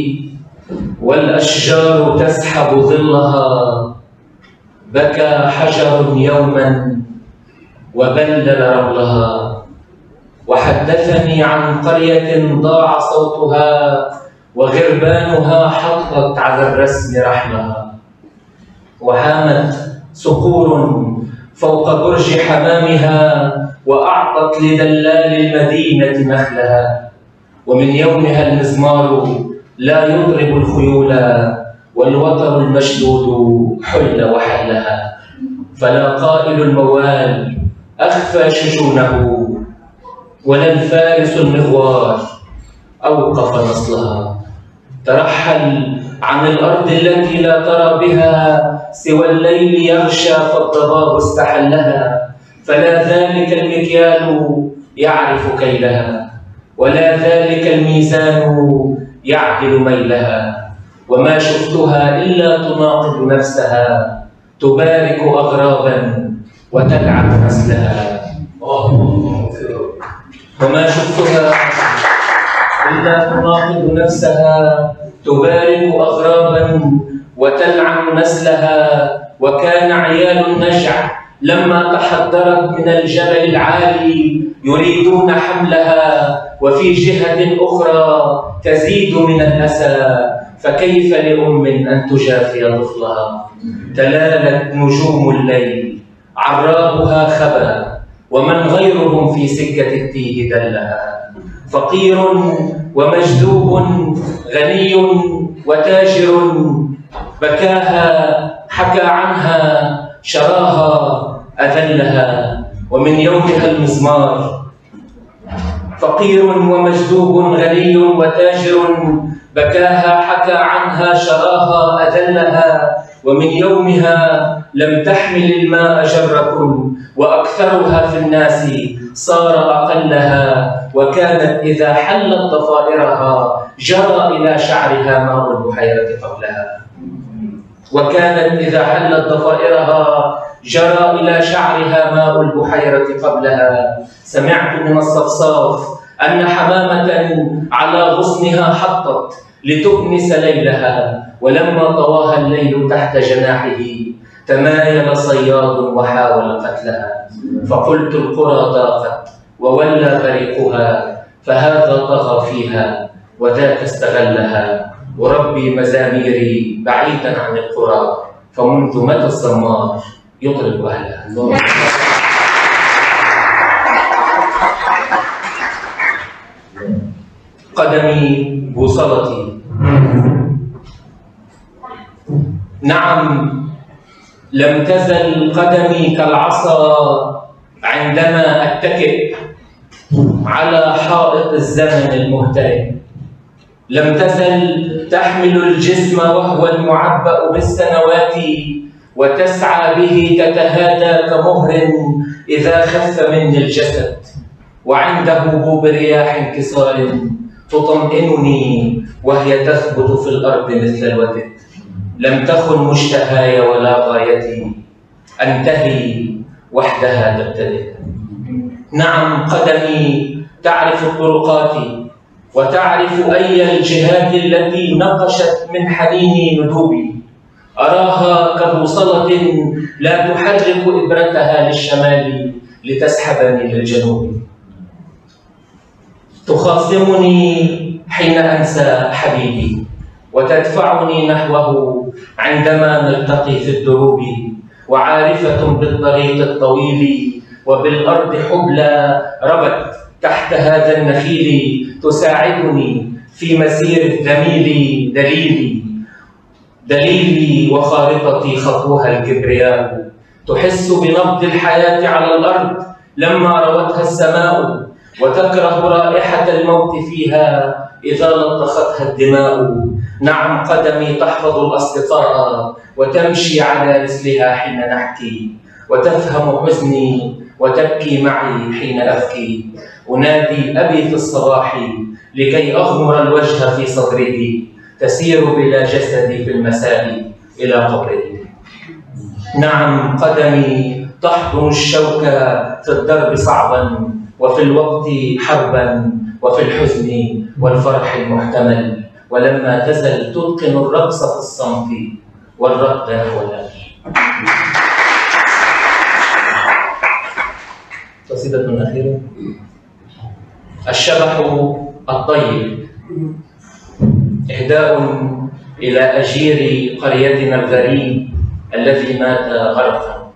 والأشجار تسحب ظلها بكى حجر يوما وبلل رملها وحدثني عن قرية ضاع صوتها وغربانها حطت على الرسم رحلها وهامت صقور فوق برج حمامها وأعطت لدلال المدينة نخلها ومن يومها المزمار لا يضرب الخيول والوتر المشدود حل وحلها فلا قائل الموال أخفى شجونه ولا الفارس المغوار أوقف نصلها ترحل عن الأرض التي لا ترى بها سوى الليل يغشى فالضباب استحلها فلا ذلك المكيال يعرف كيلها ولا ذلك الميزان يعدل ميلها وما شفتها إلا تناقض نفسها تبارك أغرابا وتلعب نسلها وما شفتها إلا تناقض نفسها تبارك أغرابا وتلعن نسلها وكان عيال النجع لما تحضرت من الجبل العالي يريدون حملها وفي جهة أخرى تزيد من الأسى فكيف لأم أن تجافي طفلها تلالت نجوم الليل عرابها خبا ومن غيرهم في سكة التيه دلها فقير ومجذوب غني وتاجر بكاها حكى عنها شراها أذلها ومن يومها المزمار فقير ومجذوب غني وتاجر بكاها حكى عنها شراها أذلها ومن يومها لم تحمل الماء جرة وأكثرها في الناس صار أقلها وكانت إذا حلت ضفائرها جرى إلى شعرها ماء البحيرة قبلها وكانت إذا حلت ضفائرها جرى إلى شعرها ماء البحيرة قبلها سمعت من الصفصاف أن حمامة على غصنها حطت لتؤنس ليلها ولما طواها الليل تحت جناحه تمايل صياد وحاول قتلها فقلت القرى ضاقت وولى بريقها فهذا طغى فيها وذاك استغلها وربي مزاميري بعيدا عن القرى فمنذ متى الزمار يطرب اهلها قدمي بوصلتي نعم لم تزل قدمي كالعصا عندما اتكئ على حائط الزمن المهترئ لم تزل تحمل الجسم وهو المعبأ بالسنوات وتسعى به تتهادى كمهر إذا خف مني الجسد وعند هبوب رياح انكسار تطمئنني وهي تثبت في الأرض مثل الودد لم تخن مشتهاي ولا غايتي أنتهي وحدها تبتدئ نعم قدمي تعرف الطرقات وتعرف أي الجهات التي نقشت من حنيني ندوبي أراها كبوصلة لا تحرك إبرتها للشمال لتسحبني للجنوب تخاصمني حين أنسى حبيبي وتدفعني نحوه عندما نلتقي في الدروب وعارفة بالطريق الطويل وبالأرض حبلى ربت تحت هذا النخيل تساعدني في مسير الذميل دليلي دليلي وخارطتي خطوها الكبرياء تحس بنبض الحياة على الأرض لما روتها السماء وتكره رائحة الموت فيها إذا لطختها الدماء نعم قدمي تحفظ الأصدقاء وتمشي على رسلها حين نحكي وتفهم حزني وتبكي معي حين أبكي أنادي أبي في الصباح لكي أغمر الوجه في صدره تسير بلا جسدي في المساء إلى قبره نعم قدمي تحضن الشوك في الدرب صعبا وفي الوقت حربا وفي الحزن والفرح المحتمل ولما تزل تتقن الرقص في الصمت والركض نحو الأجر قصيدة أخيرة الشبح الطيب إهداء إلى أجير قريتنا الغريب الذي مات غرقا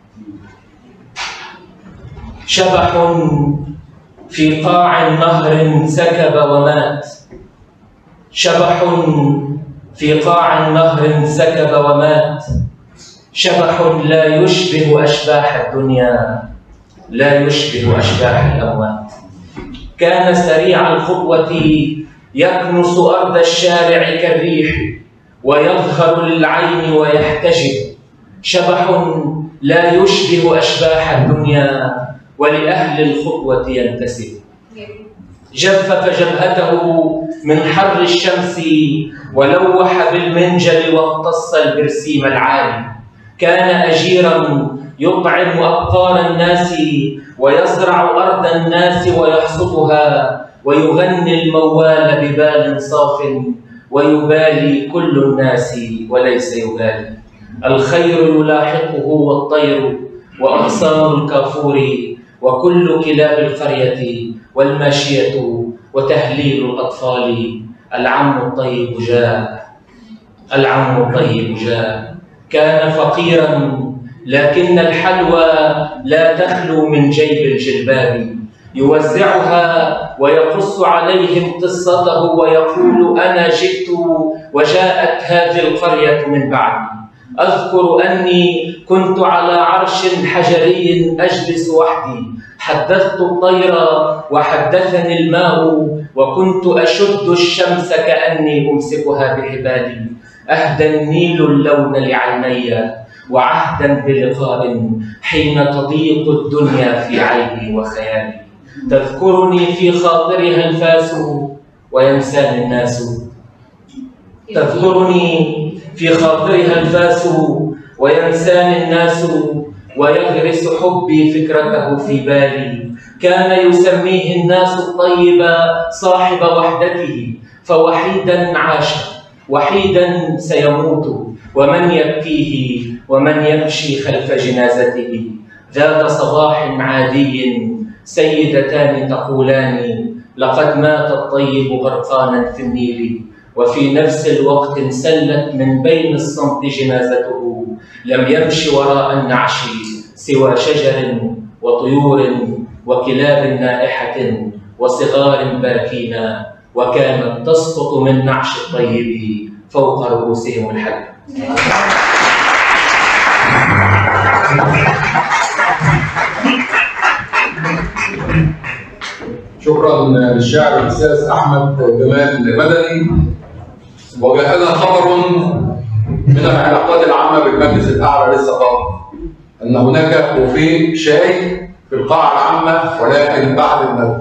شبح في قاع نهر سكب ومات شبح في قاع نهر سكب ومات شبح لا يشبه أشباح الدنيا لا يشبه أشباح الأموات كان سريع الخطوة يكنس أرض الشارع كالريح ويظهر للعين ويحتجب شبح لا يشبه أشباح الدنيا ولأهل الخطوة ينتسب جفف جبهته من حر الشمس ولوح بالمنجل واقتص البرسيم العالي كان أجيرا يطعم أبقار الناس ويزرع أرض الناس ويحصدها ويغني الموال ببال صاف ويبالي كل الناس وليس يبالي الخير يلاحقه والطير وأغصان الكافور وكل كلاب القرية والماشية وتهليل الأطفال العم الطيب جاء العم الطيب جاء كان فقيرا لكن الحلوى لا تخلو من جيب الجلباب يوزعها ويقص عليهم قصته ويقول انا جئت وجاءت هذه القريه من بعدي اذكر اني كنت على عرش حجري اجلس وحدي حدثت الطير وحدثني الماء وكنت اشد الشمس كاني امسكها بحبالي اهدى النيل اللون لعيني وعهدا بلقاء حين تضيق الدنيا في عيني وخيالي تذكرني في خاطرها الفاس وينساني الناس تذكرني في خاطرها الفاس وينساني الناس ويغرس حبي فكرته في بالي كان يسميه الناس الطيب صاحب وحدته فوحيدا عاش وحيدا سيموت ومن يبكيه ومن يمشي خلف جنازته ذات صباح عادي سيدتان تقولان لقد مات الطيب غرقانا في النيل وفي نفس الوقت انسلت من بين الصمت جنازته لم يمش وراء النعش سوى شجر وطيور وكلاب نائحة وصغار باكين وكانت تسقط من نعش الطيب فوق رؤوسهم الحب شكرا للشاعر الاستاذ احمد جمال مدني وجاءنا خبر من العلاقات العامه بالمجلس الاعلى للثقافه ان هناك بوفيه شاي في القاعه العامه ولكن بعد المغرب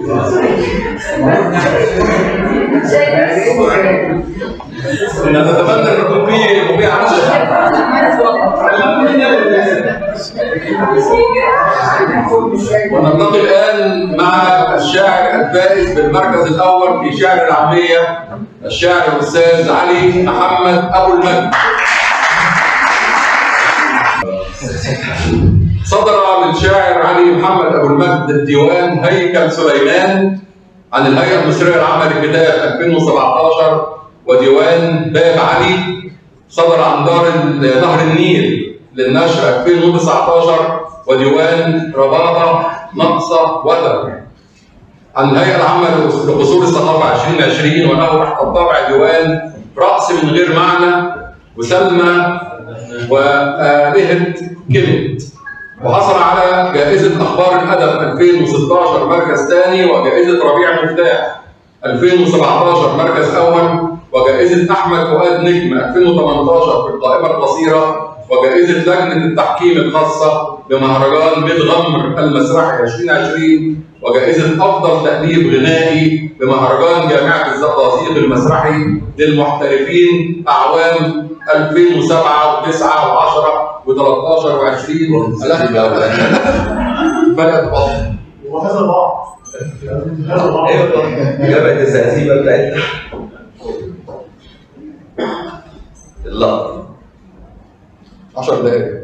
كنا نتمنى ان يكون في بوفيه عشاء وننتقل الان مع الشاعر الفائز بالمركز الاول في شعر العاميه الشاعر الاستاذ علي محمد ابو المجد صدر من شاعر علي محمد ابو المجد الديوان هيكل سليمان عن الهيئه المصريه العامه للكتاب 2017 وديوان باب علي صدر عن دار نهر النيل للنشر 2019 وديوان ربابه نقصه وتر عن الهيئه العامه لقصور الثقافه 2020 وله تحت الطابع ديوان راس من غير معنى وسلمى وآلهة كلمة وحصل على جائزة أخبار الأدب 2016 مركز ثاني وجائزة ربيع مفتاح 2017 مركز أول وجائزة أحمد فؤاد نجم 2018 في القائمة القصيرة وجائزة لجنة التحكيم الخاصة بمهرجان بيت غمر المسرحي 2020 وجائزة أفضل تأليف غنائي بمهرجان جامعة الزقازيق المسرحي للمحترفين أعوام 2007 و9 و10 و13 و20 بدأت بطل وهذا بعض هذا بعض جبهة الزقازيق بتاعتنا اللقطة 10 دقايق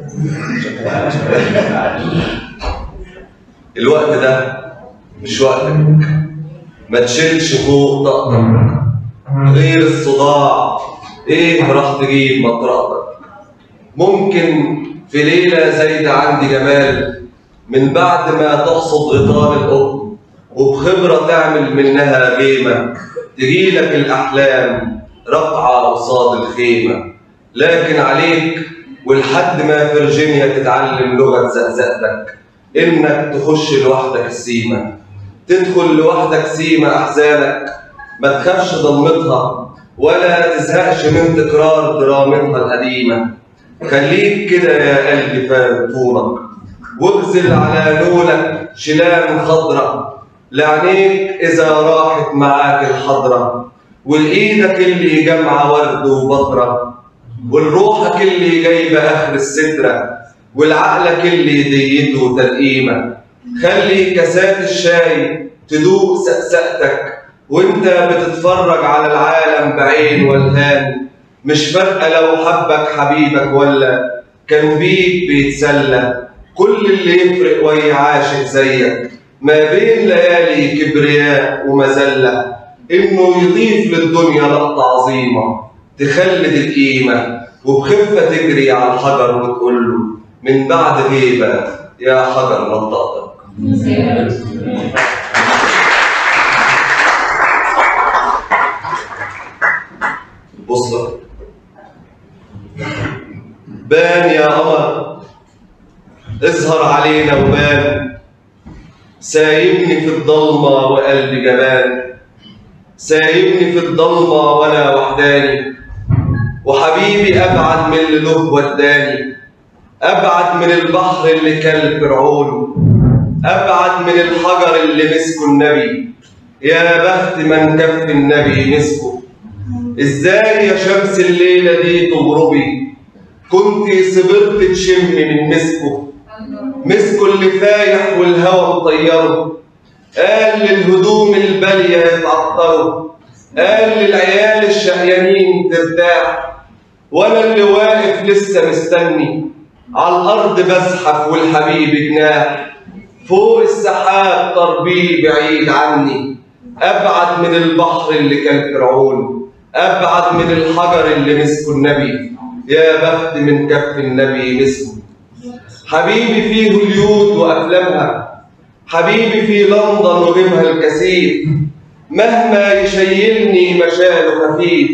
الوقت ده مش وقتك ما تشيلش فوق طاقتك غير الصداع ايه راح تجيب مطرقتك ممكن في ليلة زايدة عندي جمال من بعد ما تقصد غطاء القطن وبخبرة تعمل منها غيمة تجيلك الأحلام رقعة قصاد الخيمة لكن عليك ولحد ما فيرجينيا تتعلم لغة زقزقتك إنك تخش لوحدك السيمة تدخل لوحدك سيمة أحزانك ما تخافش ضمتها ولا تزهقش من تكرار درامتها القديمة خليك كده يا قلبي فارد طولك واغزل على نولك شلال خضرة لعينيك إذا راحت معاك الحضرة ولإيدك اللي جمعة ورد وبطرة ولروحك اللي جايبة آخر السترة ولعقلك اللي ديته تلقيمة خلي كاسات الشاي تدوق سقسقتك وانت بتتفرج على العالم بعين والهان مش فارقة لو حبك حبيبك ولا كان بيك بيتسلى كل اللي يفرق ويا عاشق زيك ما بين ليالي كبرياء ومذلة إنه يضيف للدنيا لقطة عظيمة تخلد القيمة وبخفة تجري على الحجر وتقول له من بعد غيبة يا حجر نطقتك بص بقى. بان يا قمر اظهر علينا وبان سايبني في الضلمة وقلبي جبان سايبني في الضلمة وأنا وحداني وحبيبي أبعد من اللي له وداني أبعد من البحر اللي كان فرعون أبعد من الحجر اللي مسكه النبي يا بخت من كف النبي مسكه ازاي يا شمس الليلة دي تغربي كنت صبرت تشمي من مسكه مسكه اللي فايح والهوى مطيره قال للهدوم البالية يتعطروا قال للعيال الشقيانين ترتاح وانا اللي واقف لسه مستني على الارض بزحف والحبيب جناح فوق السحاب طربيه بعيد عني ابعد من البحر اللي كان فرعون ابعد من الحجر اللي مسكه النبي يا بخت من كف النبي مسكه حبيبي فيه هوليود وافلامها حبيبي في لندن وجيبها الكثير مهما يشيلني مشاله خفيف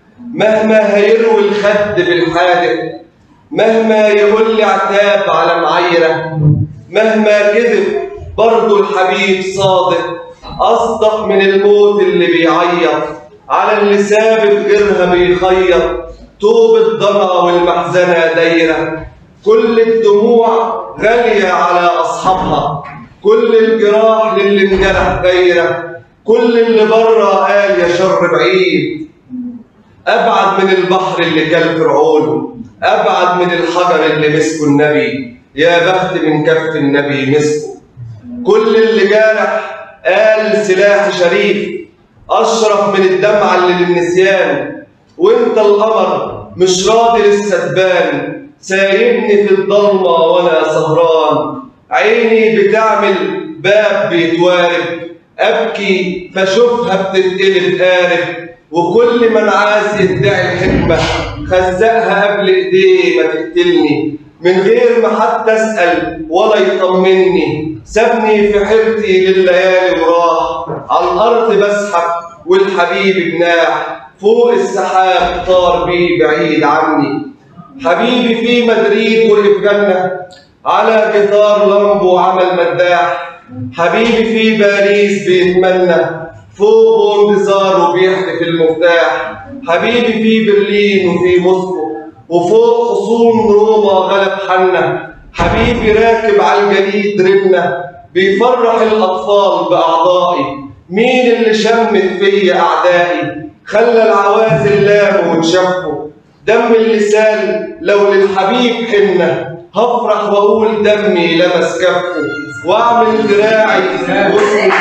مهما هيروي الخد بالحادث مهما يقول لي عتاب على معايره مهما كذب برضه الحبيب صادق اصدق من الموت اللي بيعيط على اللي ثابت غيرها بيخيط طوب الضنا والمحزنه دايره كل الدموع غاليه على اصحابها كل الجراح للي انجرح دايره كل اللي بره قال يا شر بعيد ابعد من البحر اللي كان فرعون ابعد من الحجر اللي مسكه النبي يا بخت من كف النبي مسكه كل اللي جارح قال سلاح شريف اشرف من الدمعه اللي للنسيان وانت القمر مش راضي لسه تبان سايبني في الضلمه وانا سهران عيني بتعمل باب بيتوارب ابكي فاشوفها بتتقلب قارب وكل من عايز يدعي الحكمه خزقها قبل ايديه ما تقتلني من غير ما حتى اسال ولا يطمني سابني في حيرتي لليالي وراح على الارض بسحب والحبيب جناح فوق السحاب طار بيه بعيد عني حبيبي في مدريد وقف جنة على جيتار لامبو عمل مداح حبيبي في باريس بيتمنى فوق بانتظار وبيحدف المفتاح حبيبي في برلين وفي موسكو وفوق خصوم روما غلب حنا حبيبي راكب على الجليد رنة بيفرح الأطفال بأعضائي مين اللي شمت فيا أعدائي خلى العوازل لاموا وتشفوا دم اللسان لو للحبيب حنة هفرح واقول دمي لمس كفه واعمل دراعي واسمي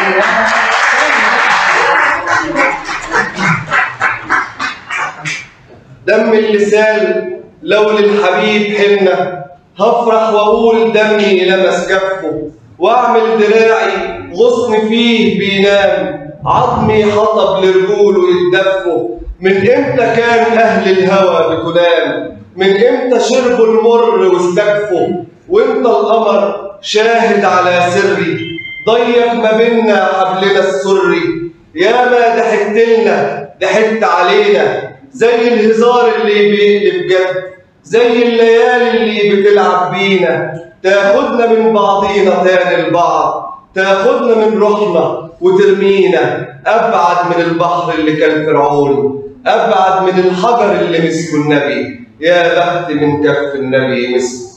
دم اللسان لو للحبيب حنة هفرح واقول دمي لمس كفه واعمل دراعي غصن فيه بينام عظمي حطب لرجوله يتدفوا من امتى كان اهل الهوى بتلام من امتى شربوا المر واستكفوا وانت القمر شاهد على سري ضيق ما بينا حبلنا السري يا ما ضحكت لنا ضحكت علينا زي الهزار اللي بيقلب جد زي الليالي اللي بتلعب بينا تاخدنا من بعضينا تاني البعض تاخدنا من روحنا وترمينا ابعد من البحر اللي كان فرعون ابعد من الحجر اللي مسكه النبي يا بخت من كف النبي مسك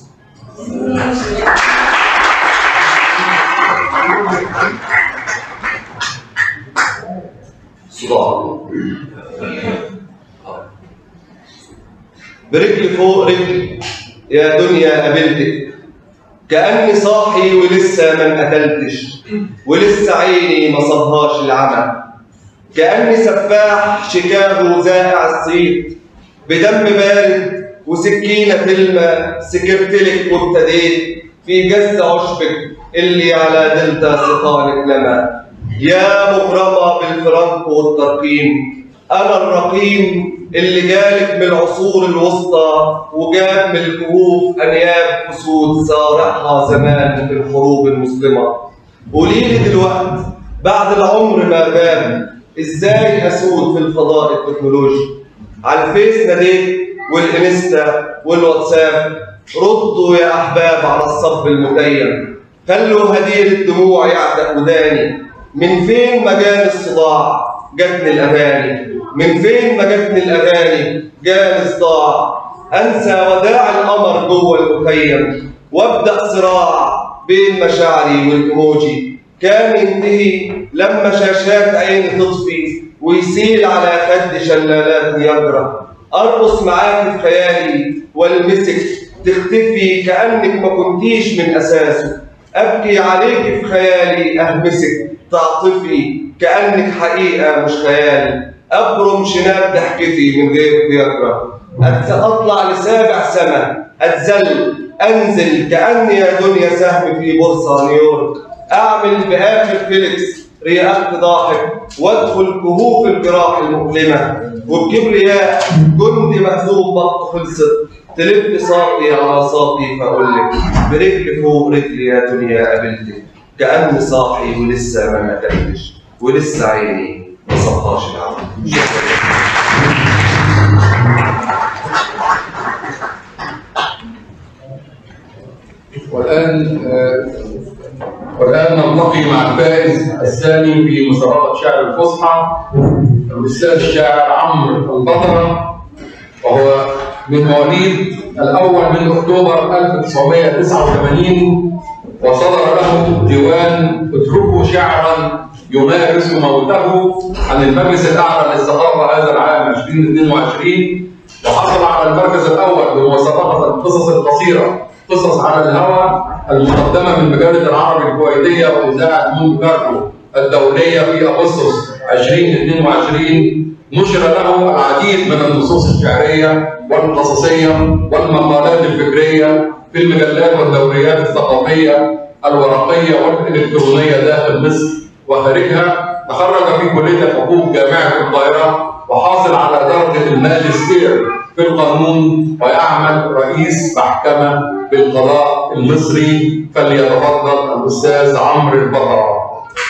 صداع برجلي فوق رجلي يا دنيا قابلتك كأني صاحي ولسه ما انقتلتش ولسه عيني ما صبهاش العمى كأني سفاح شيكاغو زائع الصيد بدم بارد وسكينة تلمى سكرتلك وابتديت في جس عشبك اللي على دلتا سقالك لما يا مغرمة بالفرنك والترقيم أنا الرقيم اللي جالك من العصور الوسطى وجاب من الكهوف أنياب أسود صارعها زمان في الحروب المسلمة قولي لي دلوقتي بعد العمر ما بان ازاي اسود في الفضاء التكنولوجي على الفيس ناديت والانستا والواتساب ردوا يا احباب على الصب المتيم خلوا هدير الدموع يعتق وداني من فين ما جاني الصداع جاتني الاغاني من فين ما جاتني الاغاني جاني الصداع انسى وداع القمر جوه المخيم وابدا صراع بين مشاعري والايموجي كان ينتهي لما شاشات عيني تطفي ويسيل على خد شلالات يجرى ارقص معاك في خيالي والمسك تختفي كانك ما كنتيش من اساسه ابكي عليك في خيالي اهمسك تعطفي كانك حقيقه مش خيال ابرم شناب ضحكتي من غير ذكرى اطلع لسابع سما اتذل انزل كاني يا دنيا سهم في بورصه نيويورك اعمل باخر فيليكس رياقة ضاحك وادخل كهوف الجراح المؤلمة وبكبرياء جندي مهزوم بطه خلصت تلف ساقي على ساقي فاقول لك برجلي فوق رجلي يا دنيا قابلتك كأني صاحي ولسه ما نقلتش ولسه عيني ما صفاش العمل والآن آه، والآن نلتقي مع الفائز الثاني في مسابقة شعر الفصحى الأستاذ الشاعر عمرو البطرة وهو من مواليد الأول من أكتوبر 1989 وصدر له ديوان اتركوا شعرا يمارس موته عن المجلس الأعلى للثقافة هذا العام 2022 وحصل على المركز الأول بمسابقة القصص القصيرة قصص على الهوى المقدمة من مجلة العربي الكويتية وإذاعة مونت كارلو الدولية في أغسطس 2022 نشر له العديد من النصوص الشعرية والقصصية والمقالات الفكرية في المجلات والدوريات الثقافية الورقية والإلكترونية داخل مصر وخارجها تخرج في كلية الحقوق جامعة القاهرة وحاصل على درجة الماجستير في القانون ويعمل رئيس محكمة بالقضاء المصري فليتفضل الأستاذ عمرو البطرة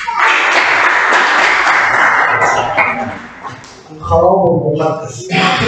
الخراب المقدس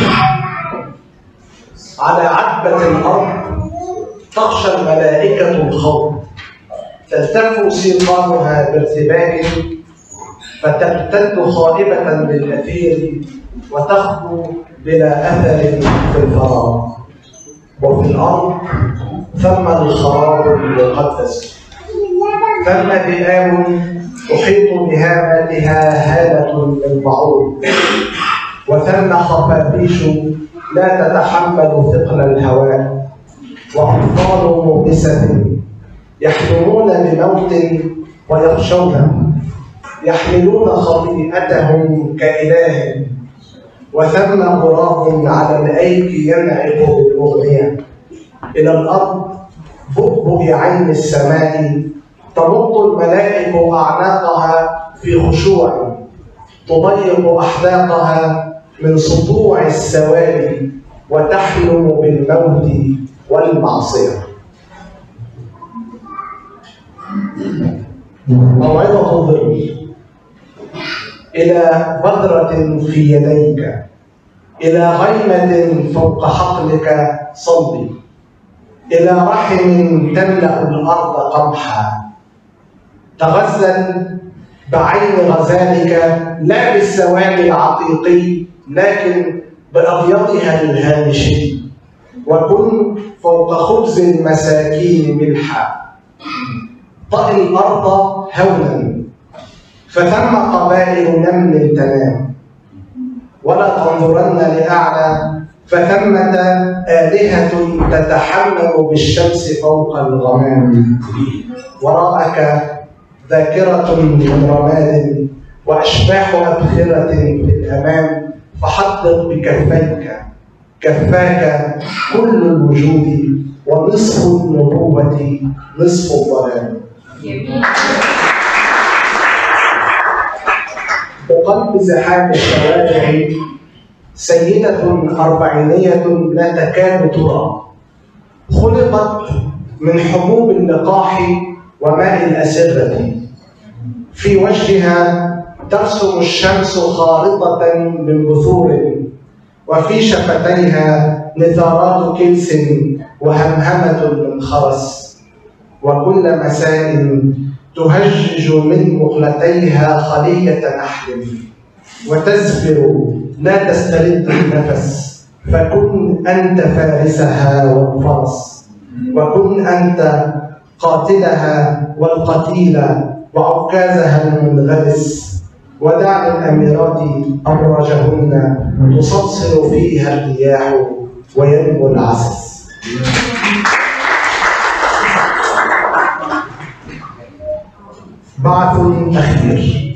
على عتبة الأرض تخشى الملائكة الخوف تلتف سيقانها بارتباك فترتد خائبة للأثير وتخلو بلا أثر في الفراغ وفي الأرض ثم الخراب المقدس ثم بئام تحيط بهامتها هالة للبعوض وثم خفافيش لا تتحمل ثقل الهواء وأطفال مؤنسة يحلمون بموت ويخشونه يحملون خطيئتهم كإله وثم غراب على الأيك ينعق بالأغنية إلى الأرض بؤبؤ عين السماء تمط الملائك أعناقها في خشوع تضيق أحلاقها من سطوع السواد وتحلم بالموت والمعصية موعظة الظل إلى بذرة في يديك إلى غيمة فوق حقلك صلي إلى رحم تملأ الأرض قمحا تغزل بعين غزالك لا بالسواد العتيقي لكن بأبيضها الهامشي وكن فوق خبز المساكين ملحا طأ الأرض هونا فثم قبائل نمل تنام ولا تنظرن لأعلى فثمة آلهة تتحمل بالشمس فوق الغمام وراءك ذاكرة من رماد وأشباح أبخرة في الأمام فحدق بكفيك كفاك كل الوجود ونصف النبوة نصف الظلام وقلب زحام الشوارع سيدة أربعينية لا تكاد ترى خلقت من حبوب اللقاح وماء الأسرة في وجهها ترسم الشمس خارطة من بثور وفي شفتيها نثارات كلس وهمهمة من خرس وكل مساء تهجج من مقلتيها خلية نحل وتزفر لا تسترد النفس فكن أنت فارسها والفرس وكن أنت قاتلها والقتيل وعكازها المنغلس ودع للأميرات أبرجهن تصفصر فيها الرياح وينمو العسس بعث أخير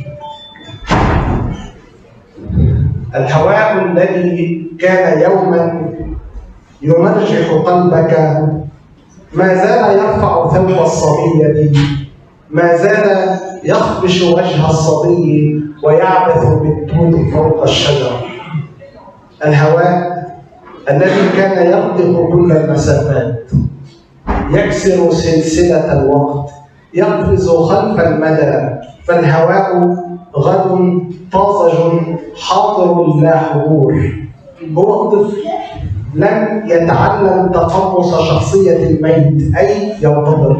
الهواء الذي كان يوما يمرجح قلبك ما زال يرفع ثوب الصبية ما زال يخبش وجه الصبي ويعبث بالتوت فوق الشجر الهواء الذي كان يغدق كل المسافات يكسر سلسلة الوقت يقفز خلف المدى فالهواء غد طازج حاضر لا حضور هو الطفل لم يتعلم تقمص شخصية الميت أي ينتظر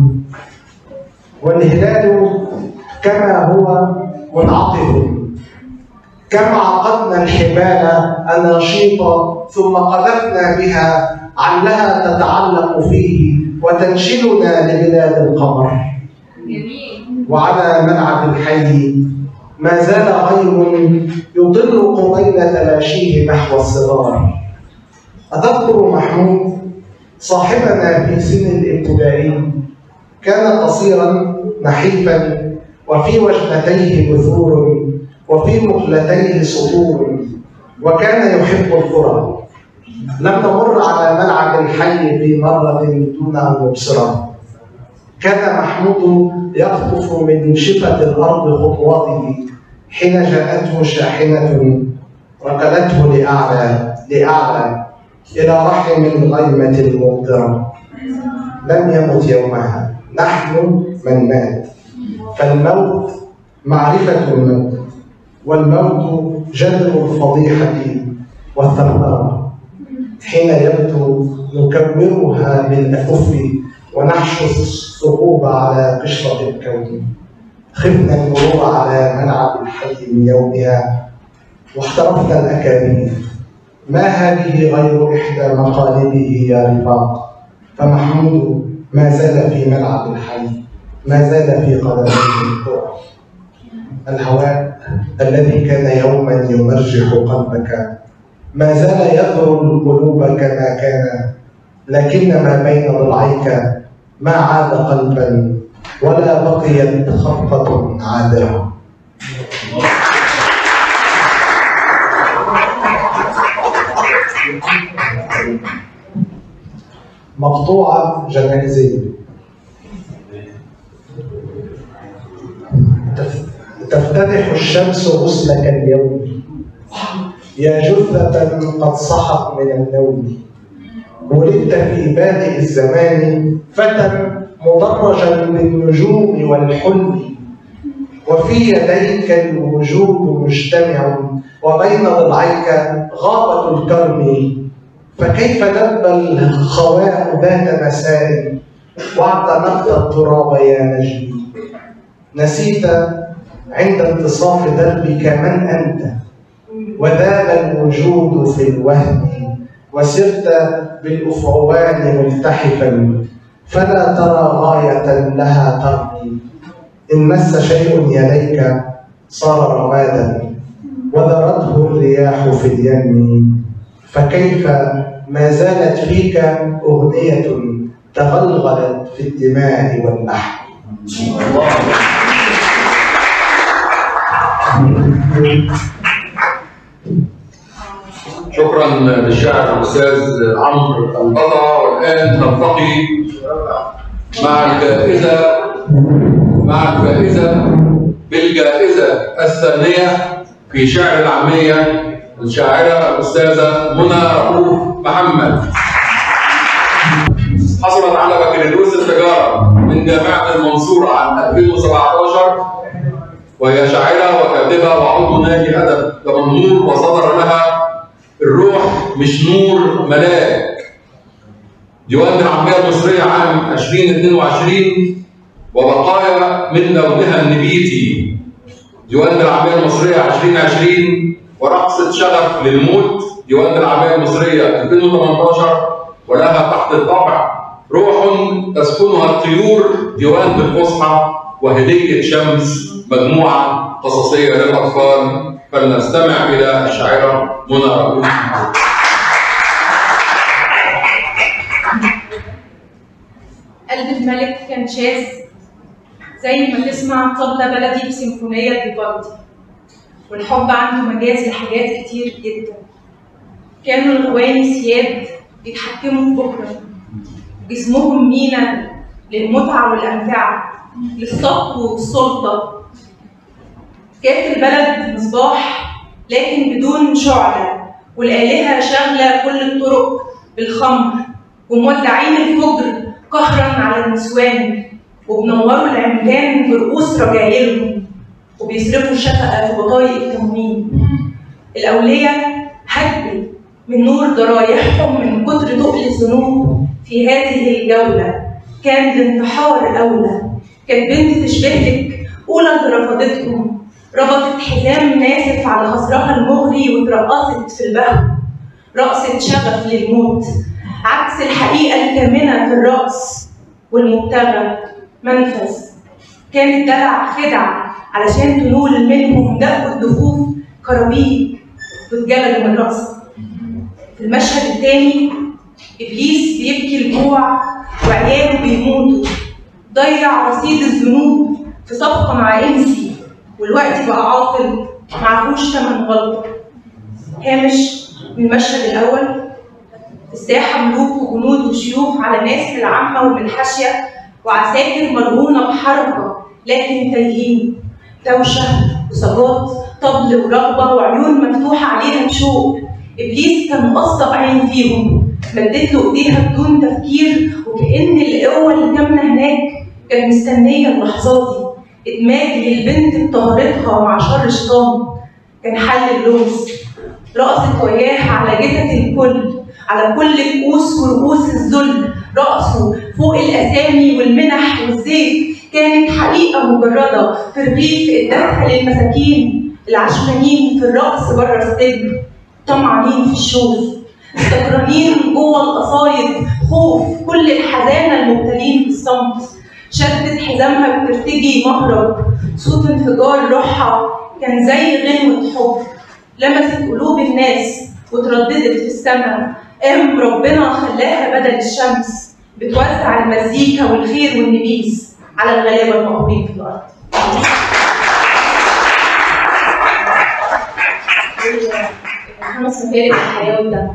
والهلال كما هو منعطف كما عقدنا الحبال النشيطة ثم قذفنا بها علها تتعلق فيه وتنشدنا لبلاد القمر وعلى ملعب الحي ما زال غيم يضل قبيل تلاشيه نحو الصغار أتذكر محمود صاحبنا في سن الابتدائي كان قصيرا نحيفا وفي وجنتيه بثور وفي مقلتيه سطور وكان يحب القرى لم نمر على ملعب الحي في مرة دون أن نبصره كان محمود يخطف من شفة الأرض خطواته حين جاءته شاحنة ركلته لأعلى لأعلى إلى رحم الغيمة الممطرة لم يمت يومها نحن من مات فالموت معرفة الموت والموت جذر الفضيحة والثمرة حين يبدو نكورها بالأكف ونحشو الثقوب على قشرة الكون خفنا المرور على ملعب الحي من يومها واحترفنا الأكاذيب ما هذه غير إحدى مقالبه يا رفاق فمحمود ما زال في ملعب الحي ما زال في قدميه الكرة الهواء الذي كان يوما يمرجح قلبك ما زال يضرب القلوب كما كان لكن ما بين ضلعيك ما عاد قلبا ولا بقيت خطة عابرة مقطوعة جنائزية تفتتح الشمس غسلك اليوم يا جثة قد صحت من النوم ولدت في بادئ الزمان فتى مدرجا بالنجوم والحلم وفي يديك الوجود مجتمع وبين ضلعيك غابة الكرم فكيف دب الخواء ذات مساء واعتنقت التراب يا نجمي نسيت عند انتصاف دربك من أنت وذاب الوجود في الوهم وسرت بالأفعوان ملتحفا فلا ترى غاية لها ترمي إن مس شيء يديك صار رمادا وذرته الرياح في اليم فكيف ما زالت فيك أغنية تغلغلت في الدماء واللحم شكرا للشاعر الاستاذ عمرو البطا والان نلتقي مع الجائزه مع الفائزه بالجائزه الثانيه في شعر العاميه الشاعره الاستاذه منى رؤوف محمد حصلت على بكالوريوس التجاره من جامعه المنصوره عام 2017 وهي شاعره وكاتبه وعضو نادي ادب دمنهور وصدر لها الروح مش نور ملاك ديوان العامية المصرية عام 2022 وبقايا من لونها النبيتي ديوان العامية المصرية 2020 ورقصة شغف للموت ديوان العامية المصرية 2018 ولها تحت الطبع روح تسكنها الطيور ديوان بالفصحى وهدية شمس مجموعة قصصية للأطفال فلنستمع إلى الشاعرة منى رؤوف قلب الملك كان شاذ زي ما تسمع طبلة بلدي بسيمفونية فيفالدي والحب عنده مجاز لحاجات كتير جدا كانوا الغواني سياد بيتحكموا في بكرة جسمهم مينا للمتعة والأمتعة للسطو والسلطة كانت البلد مصباح لكن بدون شعلة والآلهة شاغلة كل الطرق بالخمر ومولعين الفجر قهرا على النسوان وبنوروا العمدان برؤوس رجايلهم وبيصرفوا شفقة في بطايق التموين الأولياء هجوا من نور ضرايحهم من كتر تقل الذنوب في هذه الجولة كان الانتحار أولى كانت بنت تشبه لك أولى اللي رفضتهم ربطت حزام ناسف على خصرها المغري واترقصت في البهو رقصة شغف للموت عكس الحقيقة الكامنة في الرقص والمبتغى منفذ كان الدلع خدعة علشان تنول منهم دق الدفوف كرابيك واتجلدوا من الرقصة في المشهد الثاني إبليس بيبكي الجوع وعياله بيموتوا ضيع رصيد الذنوب في صفقة مع إنسي والوقت بقى عاطل معهوش تمن غلطة هامش من المشهد الأول الساحة ملوك وجنود وشيوخ على ناس في العامة وبالحاشية وعساكر مرهونة بحركة لكن تايهين دوشة وصجات طبل ورغبة وعيون مفتوحة عليها بشوق إبليس كان مقصب عين فيهم مدت له إيديها بدون تفكير وكأن القوة اللي كامنة هناك كانت مستنية اللحظات دي إدماج للبنت بطهارتها مع شر شيطان كان حل اللغز رقصت وياه على جثث الكل على كل كؤوس ورؤوس الذل رقصوا فوق الاسامي والمنح والزيت كانت حقيقه مجرده في رغيف ادتها للمساكين العشمانين في الرقص بره السجن طمعانين في الشوز سكرانين جوه القصايد خوف كل الحزانه المبتلين بالصمت شدت حزامها بترتجي مهرب صوت انفجار روحها كان زي غنوة حب لمست قلوب الناس وترددت في السماء قام ربنا خلاها بدل الشمس بتوزع المزيكا والخير والنبيس على الغلابة المقبورين في الأرض خمس مفارق الحياة والدم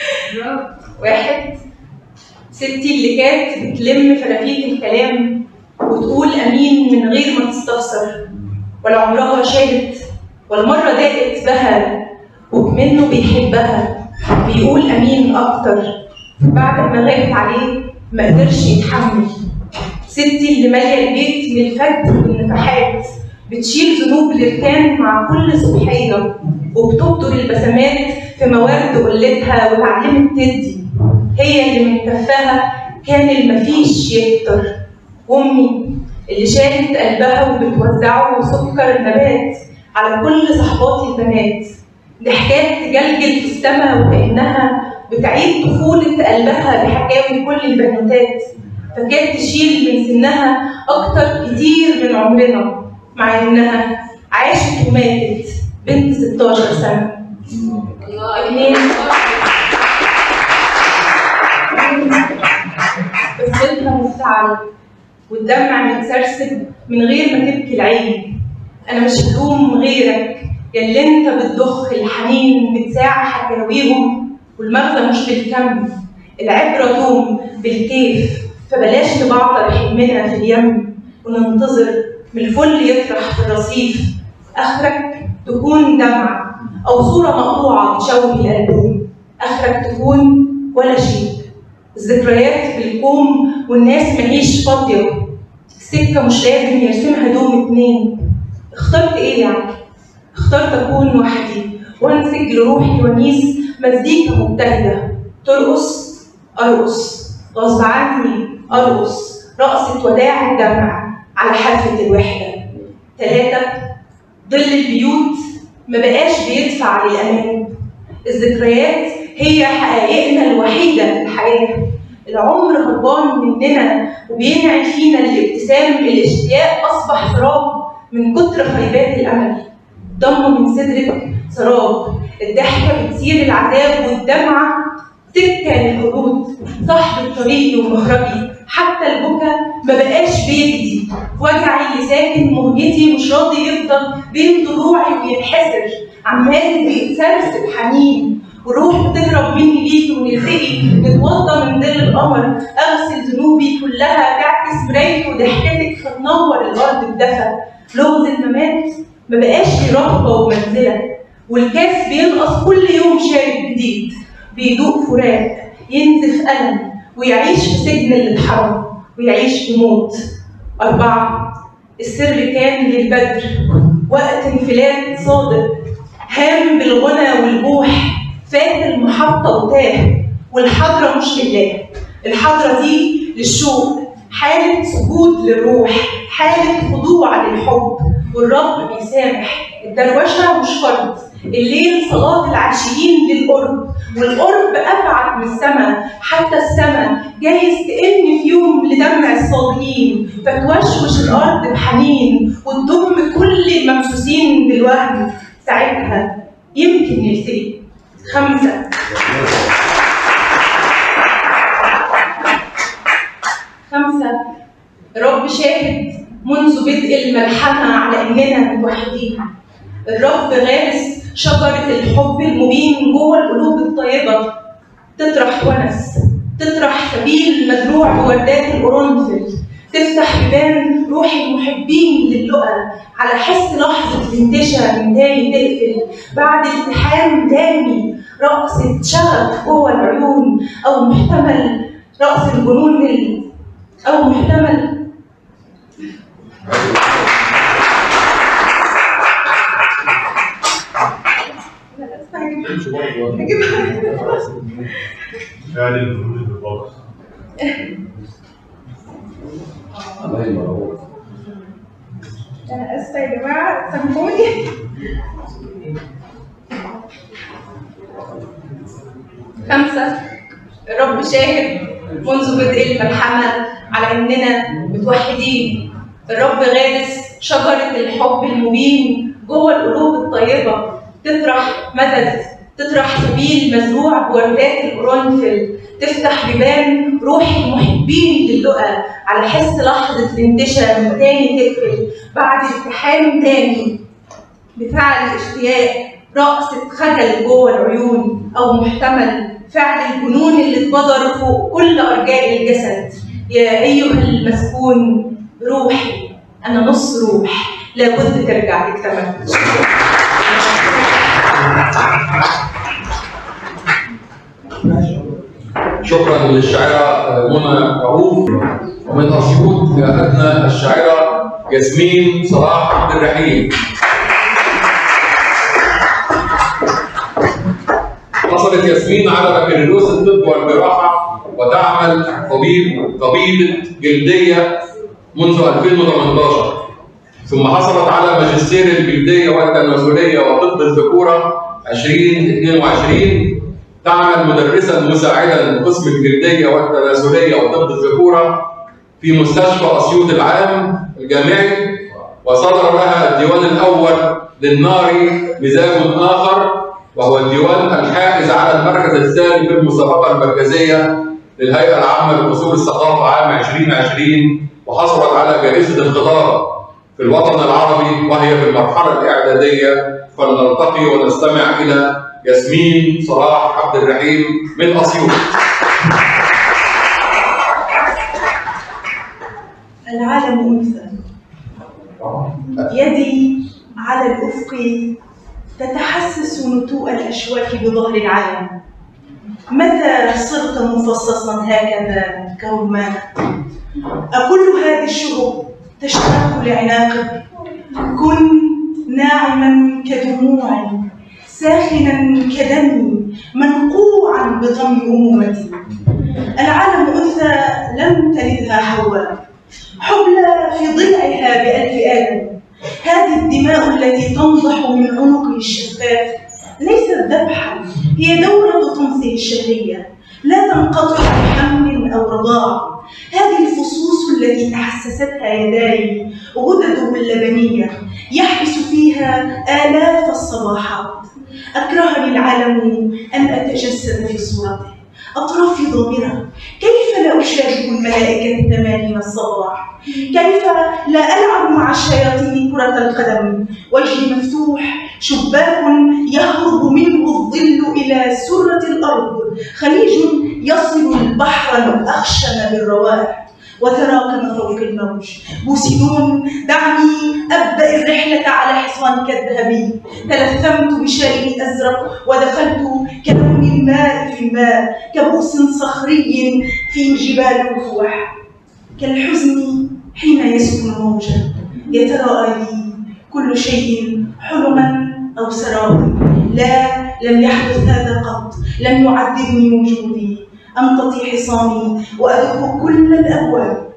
واحد ستي اللي كانت بتلم فرافيك الكلام وتقول أمين من غير ما تستفسر ولا عمرها شالت ولا مرة ضاقت بها وكمنه بيحبها بيقول أمين أكتر بعد ما غابت عليه ما قدرش يتحمل ستي اللي مالية البيت من الفجر والنفحات بتشيل ذنوب الإركان مع كل صبحية وبتبطل البسمات في موارد قلتها واتعلمت تدي هي اللي من كفها كان المفيش يكتر وامي اللي شالت قلبها وبتوزعه سكر النبات على كل صحباتي البنات ضحكات تجلجل في السما وكأنها بتعيد طفولة قلبها بحكاوي كل البنوتات فكانت تشيل من سنها أكتر كتير من عمرنا مع إنها عاشت وماتت بنت 16 سنة اتنين بس انت مفتعل والدمع متسرسب من غير ما تبكي العين انا مش هلوم غيرك يا اللي انت بتضخ الحنين بتساع حكاويهم والمغزى مش بالكم العبرة دوم بالكيف فبلاش نبعتر حلمنا في اليم وننتظر من الفل يطرح في الرصيف اخرك تكون دمعة او صورة مقطوعة بتشوه القلب اخرك تكون ولا شيء الذكريات بالكوم والناس ماهيش فاضية السكة مش لازم يرسمها دوم اتنين اخترت ايه يعني؟ اخترت اكون وحدي وانسج لروحي ونيس مزيكا مبتهجة ترقص ارقص غصب عني ارقص رقصة وداع الدمع على حافة الوحدة ثلاثة ظل البيوت ما بقاش بيدفع للأمان الذكريات هي حقائقنا الوحيدة في الحياة العمر هربان مننا وبينعي فينا الابتسام الاشتياق أصبح سراب من كتر خيبات الأمل ضم من صدرك سراب الضحكة بتثير العذاب والدمعة سكة للخلود صاحب الطريق ومخرجي حتى البكا ما بقاش بيجدي وجعي اللي ساكن مهجتي مش راضي يفضل بين ضلوعي وينحسر عمال بيتسرسب حنين وروح بتهرب مني ليكي ونلتقي نتوضى من ظل القمر اغسل ذنوبي كلها تعكس مرايتي وضحكتك فتنور الارض بدفى لغز الممات ما بقاش ليه رهبه ومنزله والكاس بينقص كل يوم شارب جديد بيدوق فراق ينزف ألم ويعيش في سجن اللي اتحرم ويعيش في موت أربعة السر كان للبدر وقت انفلات صادق هام بالغنى والبوح فات المحطة وتاه والحضرة مش لله الحضرة دي للشوق حالة سجود للروح حالة خضوع للحب والرب بيسامح الدروشة مش فرض الليل صلاة العاشقين للقرب والقرب أبعد من السماء حتى السماء جايز تئن في يوم لدمع الصادقين فتوشوش الأرض بحنين وتضم كل الممسوسين بالوهم ساعتها يمكن نلتقي خمسة خمسة رب شاهد منذ بدء الملحمة على إننا متوحدين الرب غارس شجرة الحب المبين جوه القلوب الطيبة تطرح ونس تطرح سبيل مزروع بوردات القرنفل تفتح بيبان روح المحبين للقى على حس لحظة الانتشاء من تاني تقفل بعد التحام تاني رقصة شغف جوه العيون أو محتمل رقص الجنون ال- أو محتمل لا، استعجب. هجيبها. يعني الجنود بالبطل أنا آسفة يا جماعة سامحوني خمسة الرب شاهد منذ بدء الملحمة على إننا متوحدين الرب غارس شجرة الحب المبين جوه القلوب الطيبة تطرح مدد تطرح سبيل مزروع بوردات القرنفل تفتح بيبان روح المحبين للقى على حس لحظة الانتشاء من تاني تقفل بعد التحام تاني بفعل الاشتياق رقصة خجل جوه العيون أو محتمل فعل الجنون اللي اتبدر فوق كل أرجاء الجسد يا أيها المسكون روحي أنا نص روح لابد ترجع تكتمل شكرا للشاعره منى رؤوف ومن اسيوط جاءتنا الشاعره ياسمين صلاح عبد الرحيم حصلت ياسمين على بكالوريوس الطب والجراحه وتعمل طبيب طبيبه جلديه منذ 2018 ثم حصلت على ماجستير الجلديه والتناسليه وطب الذكوره 2022 تعمل مدرسا مساعدا قسم الجلديه والتناسليه وطب الذكوره في مستشفى اسيوط العام الجامعي وصدر لها الديوان الاول للنار مزاج اخر وهو الديوان الحائز على المركز الثاني في المسابقه المركزيه للهيئه العامه لاصول الثقافه عام 2020 وحصلت على جائزه الخطابه في الوطن العربي وهي في المرحله الاعداديه فلنلتقي ونستمع الى ياسمين صلاح عبد الرحيم من اسيوط العالم أنثى يدي على الأفق تتحسس نتوء الأشواك بظهر العالم متى صرت مفصصا هكذا كرمان أكل هذه الشهب تشتاق لعناقك كن ناعما كدموع ساخنا كدمي منقوعا بضم أمومتي العالم أنثى لم تلدها حواء حبلى في ضلعها بألف آدم هذه الدماء التي تنضح من عنقه الشفاف ليست ذبحا هي دورة طمثه الشهرية لا تنقطع بحمل أو رضاع هذه الفصوص التي تحسستها يداي غدده اللبنية يحبس فيها آلاف الصباحات أكرهني العالم أن أتجسد في صورته أطرافي ضامرة كيف لا أشارك الملائكة ثمانين الصباح كيف لا ألعب مع الشياطين كرة القدم وجهي مفتوح شباك يهرب منه الظل إلى سرة الأرض خليج يصل البحر الأخشن بالروائح وتراكم فوق الموج بوسيدون دعني أبدأ الرحلة على حصانك الذهبي تلثمت بشالي الأزرق ودخلت كلون الماء في الماء كبؤس صخري في جبال الروح كالحزن حين يسكن موجا يتراءى لي كل شيء حلما أو سراب لا لم يحدث هذا قط لم يعذبني وجودي أمتطي حصاني وأدق كل الأبواب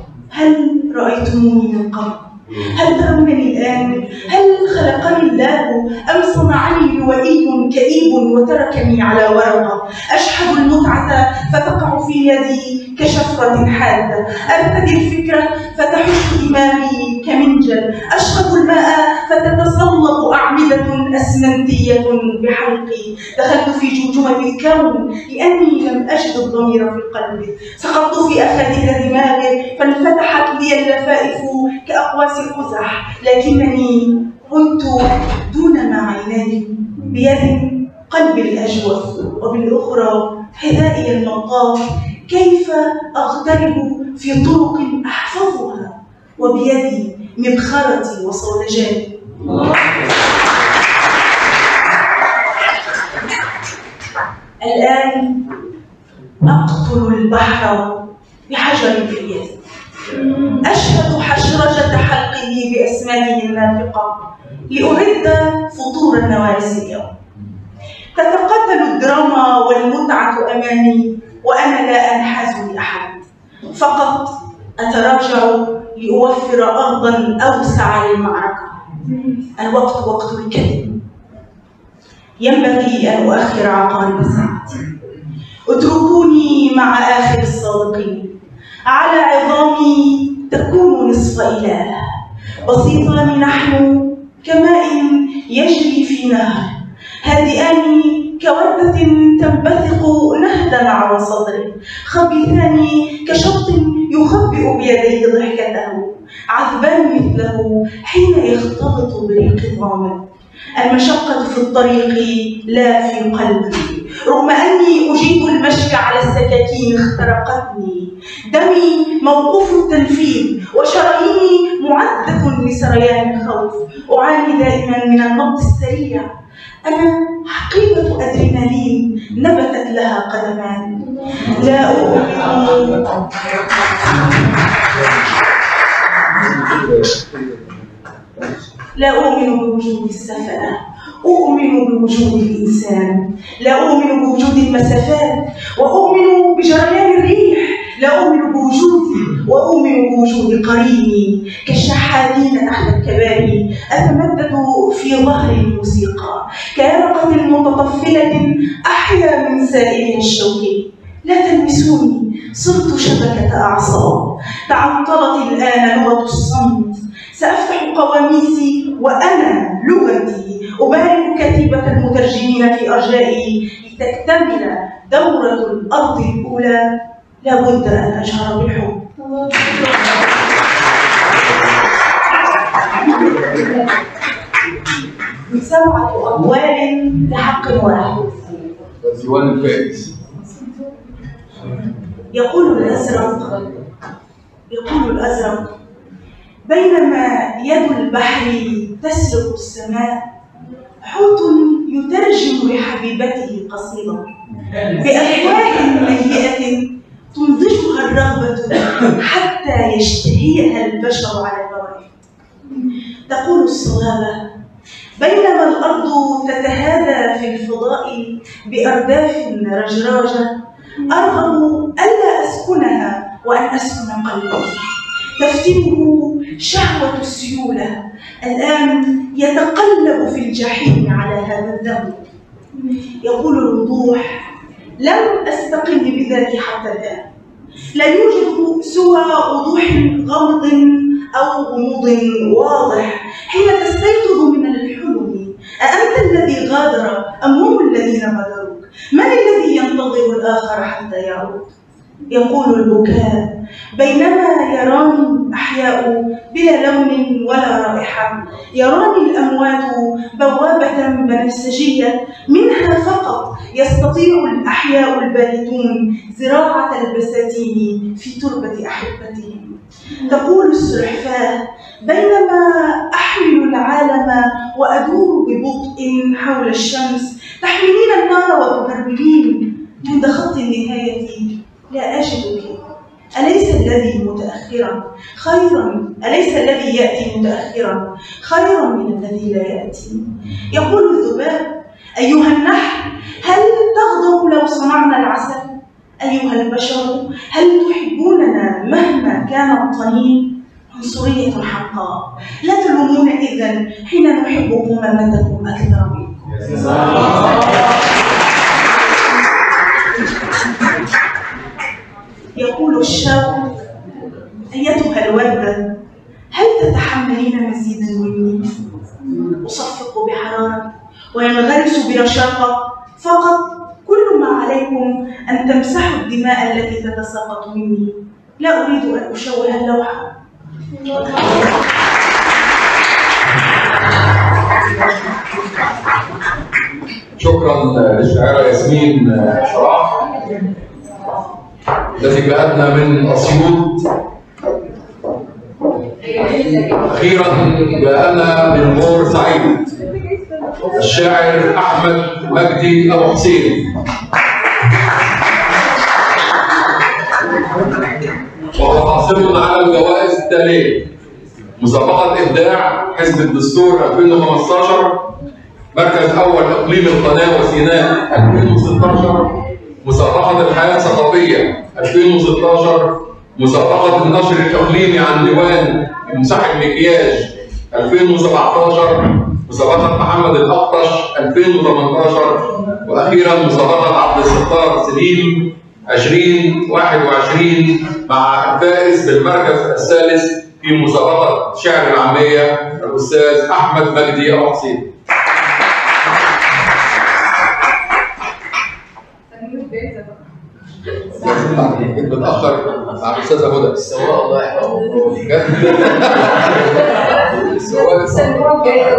هل رأيتموني من قبل؟ هل ترونني الآن؟ هل خلقني الله أم صنعني لوئي كئيب وتركني على ورقة؟ أشحذ المتعة فتقع في يدي كشفرة حادة، أرتدي الفكرة فتحش دماغي كمنجل، أشرب الماء فتتصلب أعمدة أسمنتية بحلقي، دخلت في جمجمة الكون لأني لم أجد الضمير في قلبي، سقطت في أخاديد دماغي فانفتحت لي اللفائف كأقواس القزح لكنني كنت دون ما عيناني بيد قلبي الأجوف وبالأخرى حذائي المطاف كيف أغترب في طرق أحفظها وبيدي مبخرتي وصولجاني الآن أقتل البحر بحجر في اليد أشهد حشرجة حلقه بأسمانه النافقة لأعد فطور النوارس اليوم تتقاتل الدراما والمتعة أمامي وأنا لا أنحاز لأحد فقط أتراجع لأوفر أرضا أوسع للمعركة الوقت وقت الكذب ينبغي أن أؤخر عقارب ساعتي اتركوني مع آخر الصادقين على عظامي تكون نصف إله بسيطان نحن كماء يجري في نهر هادئان كوردة تنبثق نهدا على صدره خبيثان كشط يخبئ بيديه ضحكته عذبان مثله حين يختلط بالانقضام المشقة في الطريق لا في قلبي رغم أني أجيد المشي على السكاكين اخترقتني دمي موقوف التنفيذ وشراييني معدة لسريان الخوف أعاني دائما من النبض السريع أنا حقيبة أدرينالين نبتت لها قدمان لا أؤمن لا أؤمن بوجود السفأة أؤمن بوجود الإنسان لا أؤمن بوجود المسافات وأؤمن بجريان الريح لا أؤمن بوجودي وأؤمن بوجود قريني كالشحاذين تحت الكباري أتمدد في ظهر الموسيقى كيرقة متطفلة أحيا من سائلها الشوكي لا تلمسوني صرت شبكة أعصاب تعطلت الآن لغة الصمت سأفتح قواميسي وأنا لغتي أبارك كتيبة المترجمين في أرجائي لتكتمل دورة الأرض الأولى لابد أن أجهر بالحب سبعة أقوال لحق واحد ديوان الفائز يقول الأزرق يقول الأزرق بينما يد البحر تسلك السماء حوت يترجم لحبيبته قصيدة بألوان ميئة تنضجها الرغبة حتى يشتهيها البشر على البوابة تقول الصوابة بينما الأرض تتهادى في الفضاء بأرداف رجراجة أرغب ألا أسكنها وأن أسكن قلبي تفتنه شهوة السيولة الآن يتقلب في الجحيم على هذا الذنب يقول الوضوح لم أستقل بذاتي حتى الآن لا يوجد سوى وضوح غامض أو غموض واضح حين تستيقظ من الحلم أأنت الذي غادر أم هم الذين غادروك؟ من الذي ينتظر الآخر حتى يعود؟ يقول البكاء بينما يراني أحياء بلا لون ولا رائحة يراني الأموات بوابة بنفسجية منها فقط يستطيع الأحياء البالدون زراعة البساتين في تربة أحبتهم تقول السلحفاة بينما أحمل العالم وأدور ببطء حول الشمس تحملين النار وتهربلين عند خط النهاية لا أجدك أليس الذي متأخرا خيرا أليس الذي يأتي متأخرا خيرا من الذي لا يأتي يقول الذباب أيها النحل هل تغضب لو صنعنا العسل أيها البشر هل تحبوننا مهما كان الطنين عنصرية حقا لا تلومون إذا حين نحب أممتكم أكثر منكم يقول الشوق أيتها الوردة هل تتحملين مزيدا مني؟ أصفق بحرارة وينغرس برشاقة فقط كل ما عليكم أن تمسحوا الدماء التي تتساقط مني لا أريد أن أشوه اللوحة شكرا للشاعرة ياسمين شراح التي جاءتنا من أسيوط أخيرا جاءنا من بورسعيد الشاعر أحمد مجدي أبو حسين وهو حاصل على الجوائز التالية مسابقة إبداع حزب الدستور 2015 مركز أول إقليم القناة وسيناء 2016 مسابقة الحياة الثقافية 2016 مسابقة النشر الإقليمي عن ديوان مساح المكياج 2017 مسابقة محمد الأقطش 2018 وأخيرا مسابقة عبد الستار سليم 2021 مع الفائز بالمركز الثالث في مسابقة شعر العامية الأستاذ أحمد مجدي أبو حسين. جيت متأخر مع الأستاذة هدى السواق الله يحفظه السنة الجاية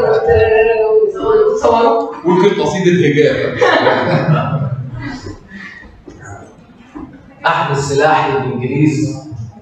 وتصوروا ممكن قصيدة هجاء أحدث سلاح للإنجليز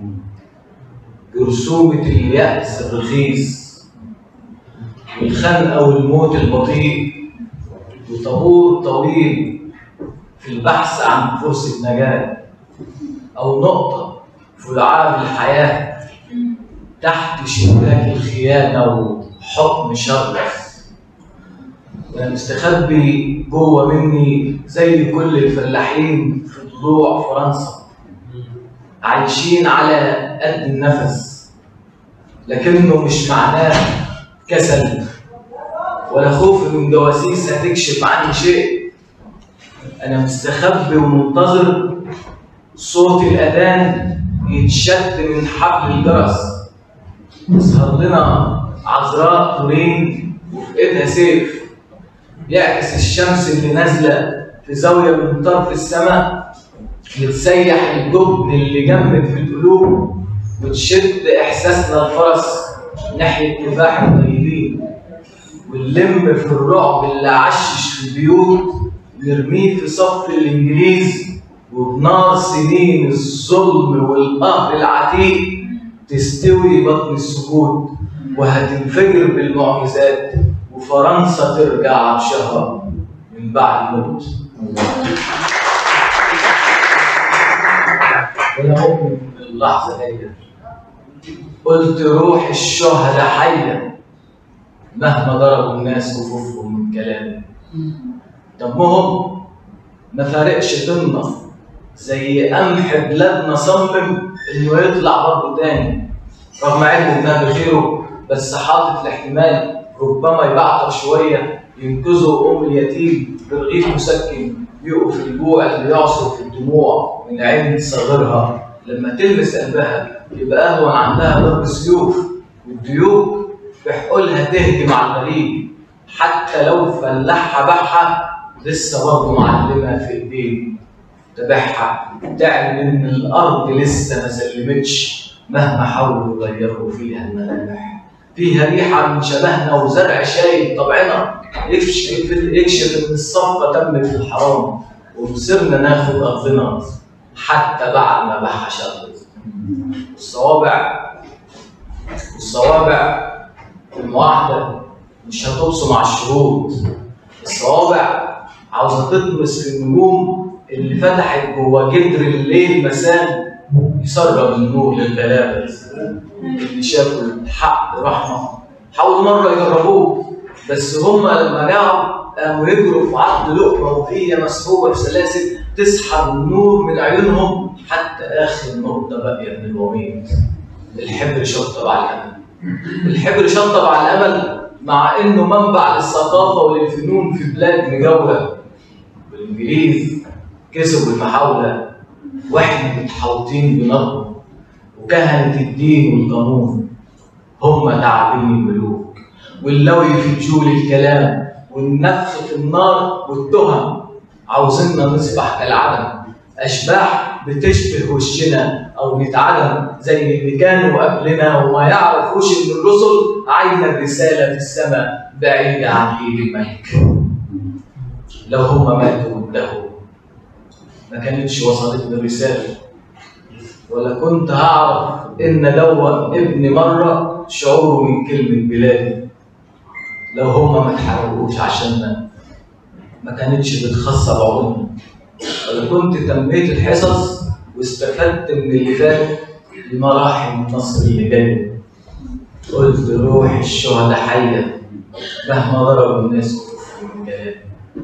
جرثومة اليأس الرخيص والخنقة والموت البطيء وطابور طويل في البحث عن فرصة نجاة أو نقطة في لعاب الحياة تحت شباك الخيانة وحكم شرس وأنا مستخبي جوه مني زي كل الفلاحين في ضلوع فرنسا عايشين على قد النفس لكنه مش معناه كسل ولا خوف من جواسيس هتكشف عني شيء أنا مستخبي ومنتظر صوت الأذان يتشد من حبل الجرس يظهر لنا عذراء تورين وفي ايدها سيف يعكس الشمس اللي نازله في زاويه من طرف السماء يتسيح الجبن اللي جمد في القلوب وتشد احساسنا الفرس ناحيه كفاح الطيبين ونلم في الرعب اللي عشش في البيوت نرميه في صف الانجليز وبنار سنين الظلم والقهر العتيق تستوي بطن السكوت وهتنفجر بالمعجزات وفرنسا ترجع عرشها من بعد الموت وانا مؤمن من اللحظه دي قلت روح الشهداء حيه مهما ضربوا الناس وفوفهم من كلامي دمهم ما فارقش طنة زي قمح بلادنا صمم انه يطلع برضه تاني رغم علمه انها بخيره بس حاطط الاحتمال ربما يبعطر شويه ينقذه ام اليتيم برغيف مسكن يقف الجوع اللي يعصر في الدموع من عين صغيرها لما تلمس قلبها يبقى اهون عندها ضرب السيوف والديوك بحقولها تهجم على الغريب حتى لو فلاحها بحها لسه برضه معلمها في ايديه تبعها تعلن ان الارض لسه ما سلمتش مهما حاولوا يغيروا فيها الملامح فيها ريحه من شبهنا وزرع شايب طبعنا يكشف يكشف ان الصفقه تمت في الحرام ومصرنا ناخد ارضنا حتى بعد ما بحى شرط الصوابع الصوابع المواحده مش هتبصم على الشروط الصوابع عاوزه تطمس في النجوم اللي فتحت جوه جدر الليل مسام يسرب النور للغلابه اللي شافوا الحق رحمه حاولوا مره يجربوه بس هم لما جاعوا قاموا يجروا في عرض لقمه وهي مسحوبه بسلاسل تسحب النور من عيونهم حتى اخر نقطه باقيه من الوميض الحبر شطب على الامل الحبر شطب على الامل مع انه منبع للثقافه وللفنون في بلاد مجاوره والانجليز كسبوا المحاوله واحنا متحوطين بنارهم وكهنه الدين والقانون هم تعابين الملوك واللوي في جول الكلام والنفخ في النار والتهم عاوزيننا نصبح كالعدم اشباح بتشبه وشنا او نتعدم زي اللي كانوا قبلنا وما يعرفوش ان الرسل عاينه الرساله في السماء بعيده عن ايد الملك لو هم ماتوا وانتهوا ما كانتش وصلتني الرساله ولا كنت هعرف ان دون ابن مره شعوره من كلمه بلادي لو هم ما اتحرقوش عشاننا ما كانتش بتخصب عمرنا ولا كنت تميت الحصص واستفدت من اللي فات لمراحل النصر اللي جاي قلت روح الشهداء حيه مهما ضربوا الناس وكفروا من كلام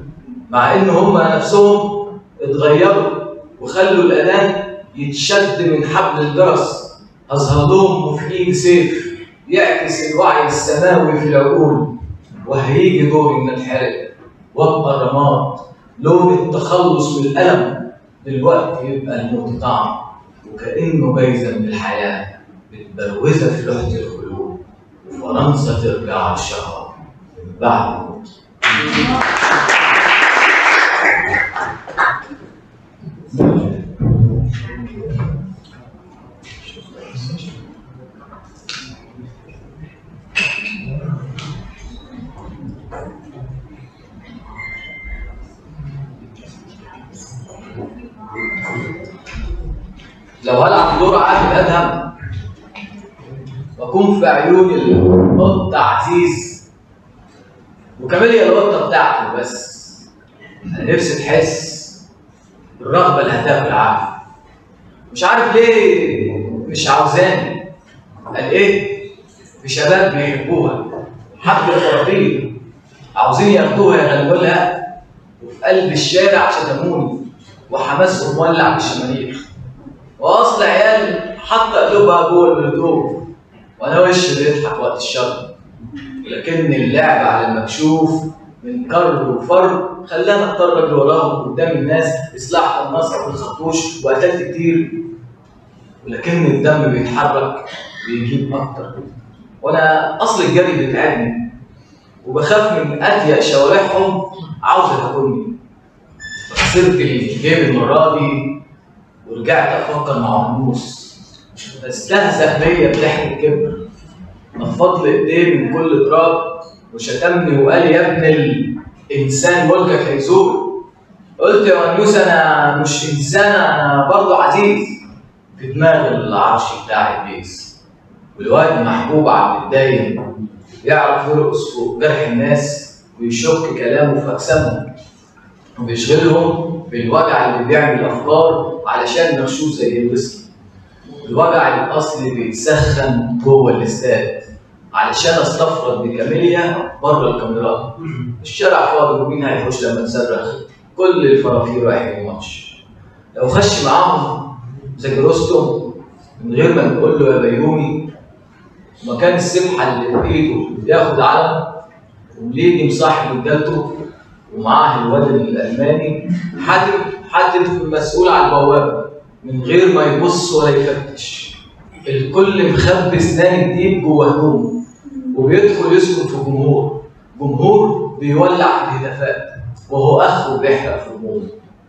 مع ان هم نفسهم اتغيروا وخلوا الاذان يتشد من حبل الجرس اظهر لهم وفي ايد سيف يعكس الوعي السماوي في العقول وهيجي دور ان نتحرق وابقى الرماد لون التخلص من الالم دلوقتي يبقى الموت طعم وكانه جايزه من الحياه متبروزه في لوحه القلوب وفرنسا ترجع عرشها من بعد الموت لو هلعب دور عادل ادهم واكون في عيون القط عزيز وكاميليا القطه بتاعته بس انا نفسي تحس بالرغبه اللي هتاكل عقلي مش عارف ليه مش عاوزاني قال ايه في شباب بيحبوها حب الخراطيم عاوزين ياخدوها يغنوا لها وفي قلب الشارع شتموني وحماسهم مولع بالشماريخ واصل عيال حاطه قلوبها جوه المولوتوف وانا وشي بيضحك وقت الشر ولكن اللعب على المكشوف من كر وفر خلانا اضطر اجري وراهم قدام الناس بسلاح قناص ما خرطوش وقتلت كتير ولكن الدم بيتحرك بيجيب اكتر وانا اصل الجري بيتعبني وبخاف من اضيق شوارعهم عاوزه تاكلني خسرت الجيم المره دي ورجعت افكر مع عموس استهزأ بيا بضحك الكبر نفض لي ايديه من كل تراب وشتمني وقال يا ابن الانسان ملكك هيزول قلت يا ونوس انا مش انسان انا برضه عزيز في دماغ العرش بتاع ابليس والواد محبوب على المتدين يعرف يرقص فوق جرح الناس ويشك كلامه في اجسامهم وبيشغلهم بالوجع اللي بيعمل افكار علشان مغشوش زي الويسكي الوجع الاصلي بيتسخن جوه الاستاد علشان استفرد بكاميليا بره الكاميرات الشارع فاضي ومين هيخش لما نصرخ كل الفرافير رايحين الماتش لو خش معاهم زي رستم من غير ما نقول له يا بيومي مكان السبحه اللي في ايده ياخد علم وليدي مصاحب رجالته ومعاه الواد الالماني حاتم حاتم مسؤول على البوابه من غير ما يبص ولا يفتش الكل مخبي اسنان جديد جوه هدومه وبيدخل يسكن في جمهور جمهور بيولع في الهتافات وهو اخره بيحرق في رموز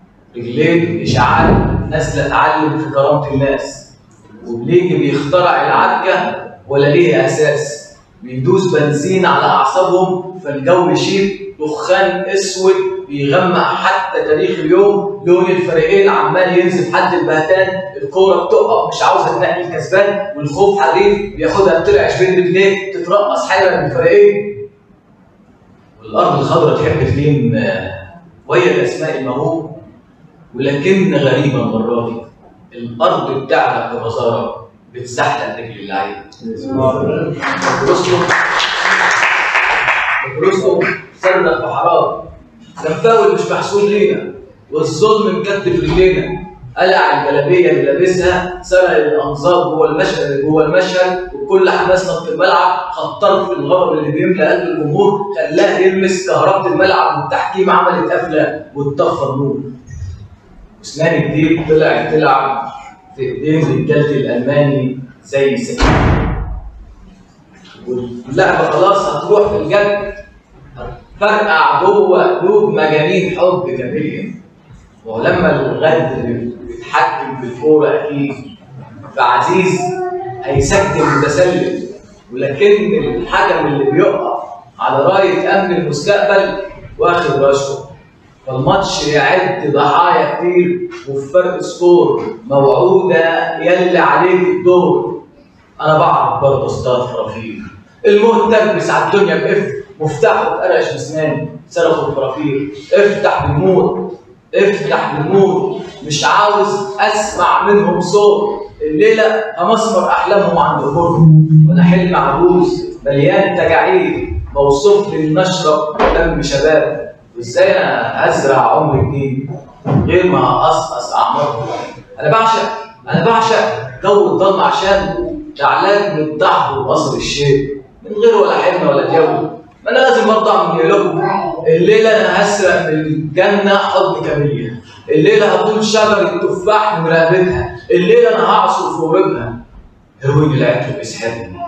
رجليه اشعاع نازله تعلم في كرامه الناس وبليجي بيخترع العركه ولا ليه اساس بيدوس بنزين على اعصابهم فالجو يشيب دخان اسود بيغمق حتى تاريخ اليوم لون الفريقين عمال ينزل حد البهتان الكوره بتقف مش عاوزه تنقي الكسبان والخوف حريف بياخدها بطلع 20 رجليه تترقص حاله من الفريقين والارض الخضراء تحب تلين آه، وهي الاسماء الموهوب ولكن غريبه المره دي الارض بتاعتك بغزاره بتزحلق رجل اللعيب رستم رستم صرخ بحرام ده الفاول مش محسوب لينا والظلم مكتف رجلينا قلع الجلابيه اللي لابسها سرق الانظار جوه المشهد جوه المشهد وكل حماسنا في الملعب خطر في الغضب اللي بيملى قلب الجمهور خلاه يلمس كهربة الملعب والتحكيم عملت قفله واتطفى النور واسنان الديب طلعت تلعب في ايدين رجاله الالماني زي سكين واللعبه خلاص هتروح في الجد فرقع جوه قلوب مجانين حب كاملين ولما الغدر بيتحكم في الكوره اكيد فعزيز هيسجل متسلل ولكن الحكم اللي بيقف على رايه امن المستقبل واخد رشوه فالماتش يعد ضحايا كتير وفي فرق سكور موعوده يلي عليك الدور انا بعرف برضه اصطاد فرافير الموت تلبس على الدنيا بقف مفتاحه اتقرش بسناني صرخوا الفرافير افتح بالموت افتح بالموت مش عاوز اسمع منهم صوت الليله همسمر احلامهم عند قبورهم وانا حلم عجوز مليان تجاعيد موصوف لي ان اشرب دم شباب وازاي انا ازرع عمر جديد من غير ما اقصقص اعمارهم انا بعشق انا بعشق جو الضلمه عشان تعلان من الضحك وقصر الشيب من غير ولا حلم ولا جو ما انا لازم ارضع من لكم الليله انا هسرق من الجنه حضن كاميليا الليله هطول شجر التفاح من رقبتها الليله انا هعصر في وربها هروين العطر بيسحبني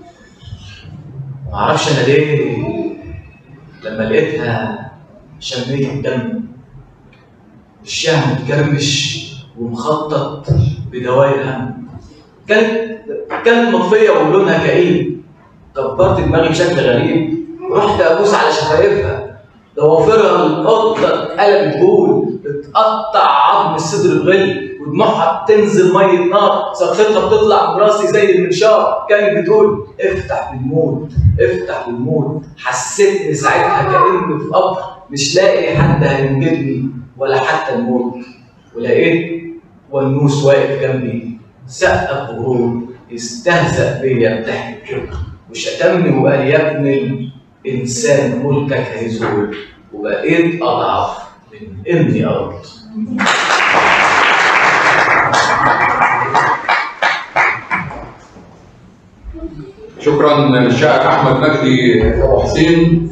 معرفش انا ليه لما لقيتها شميت الدم الشهم متكرمش ومخطط بدوائر هم كانت كانت مطفيه ولونها كئيب كبرت دماغي بشكل غريب ورحت ابوس على شفايفها ضوافرها القطه اتقلبت بول اتقطع عظم الصدر الغلي ودموعها بتنزل ميه نار صرختها بتطلع من راسي زي المنشار كانت بتقول افتح للموت افتح للموت حسيتني ساعتها كاني في قبر مش لاقي حد هينجدني ولا حتى الموت ولقيت ونوس واقف جنبي سقف غرور استهزأ بيا بضحك وشتمني وقال يا ابن الإنسان ملكك هيزول وبقيت أضعف من إني أرد شكرا للشاعر احمد مجدي ابو حسين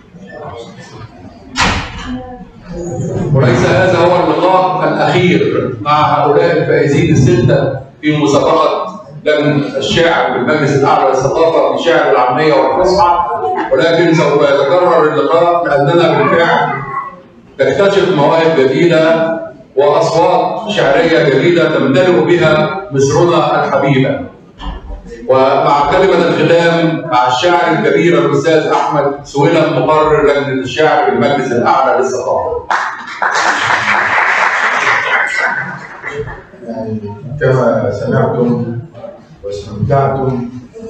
وليس هذا هو اللقاء الاخير مع هؤلاء الفائزين السته في مسابقه لجنه الشعر بالمجلس الاعلى للثقافه في شعر العاميه والفصحى ولكن سوف يتكرر اللقاء لاننا بالفعل نكتشف مواهب جديده واصوات شعريه جديده تمتلئ بها مصرنا الحبيبه ومع كلمة الختام مع الشاعر الكبير الأستاذ أحمد سويلم مقرر لجنة الشعر بالمجلس الأعلى للثقافة. يعني كما سمعتم واستمتعتم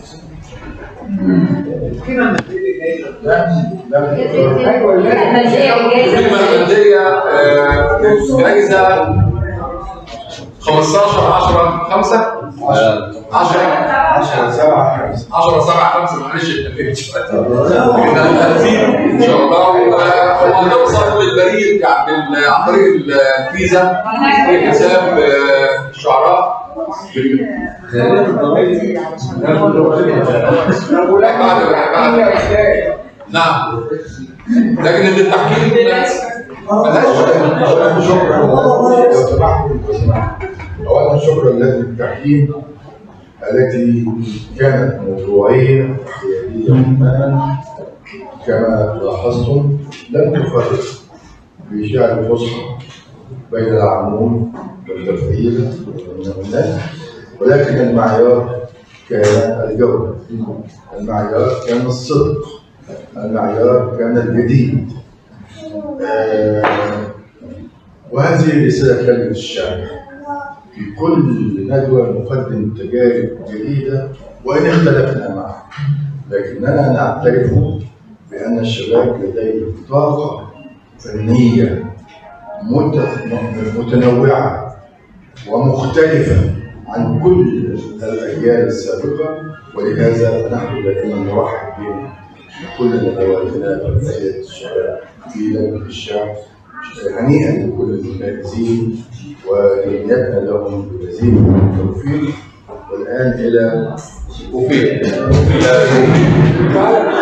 لا لا الكلمة المادية آه، جايزة 15 10 5 10 10 7 5 10 7 5 معلش اتكلمت شوية. ان شاء الله وهنوصل للبريد يعني بال- عن طريق الفيزا في حساب آه، الشعراء بعد بعد نعم لجنة التحكيم ملهاش اولا شكرا لو سمحتم لو سمحتم. اولا شكرا لجنه التحكيم التي كانت موضوعيه حياديه تماما كما لاحظتم لم تفرق في شعر الفصحى بين العموم والتفعيل والنمونات ولكن المعيار كان الجوده المعيار كان الصدق المعيار كان الجديد آه، وهذه رسالة كلمة الشعر في كل ندوة نقدم تجارب جديدة وإن اختلفنا معها لكننا نعترف بأن الشباب لديهم طاقة فنية مت- متنوعة ومختلفة عن كل الأجيال السابقة ولهذا نحن دائما نرحب بهم كل ندواتنا في فئة الشباب في لجنة الشعب هنيئا لكل المنافسين ونيتنا لهم بمزيد من التوفيق والآن إلى وفي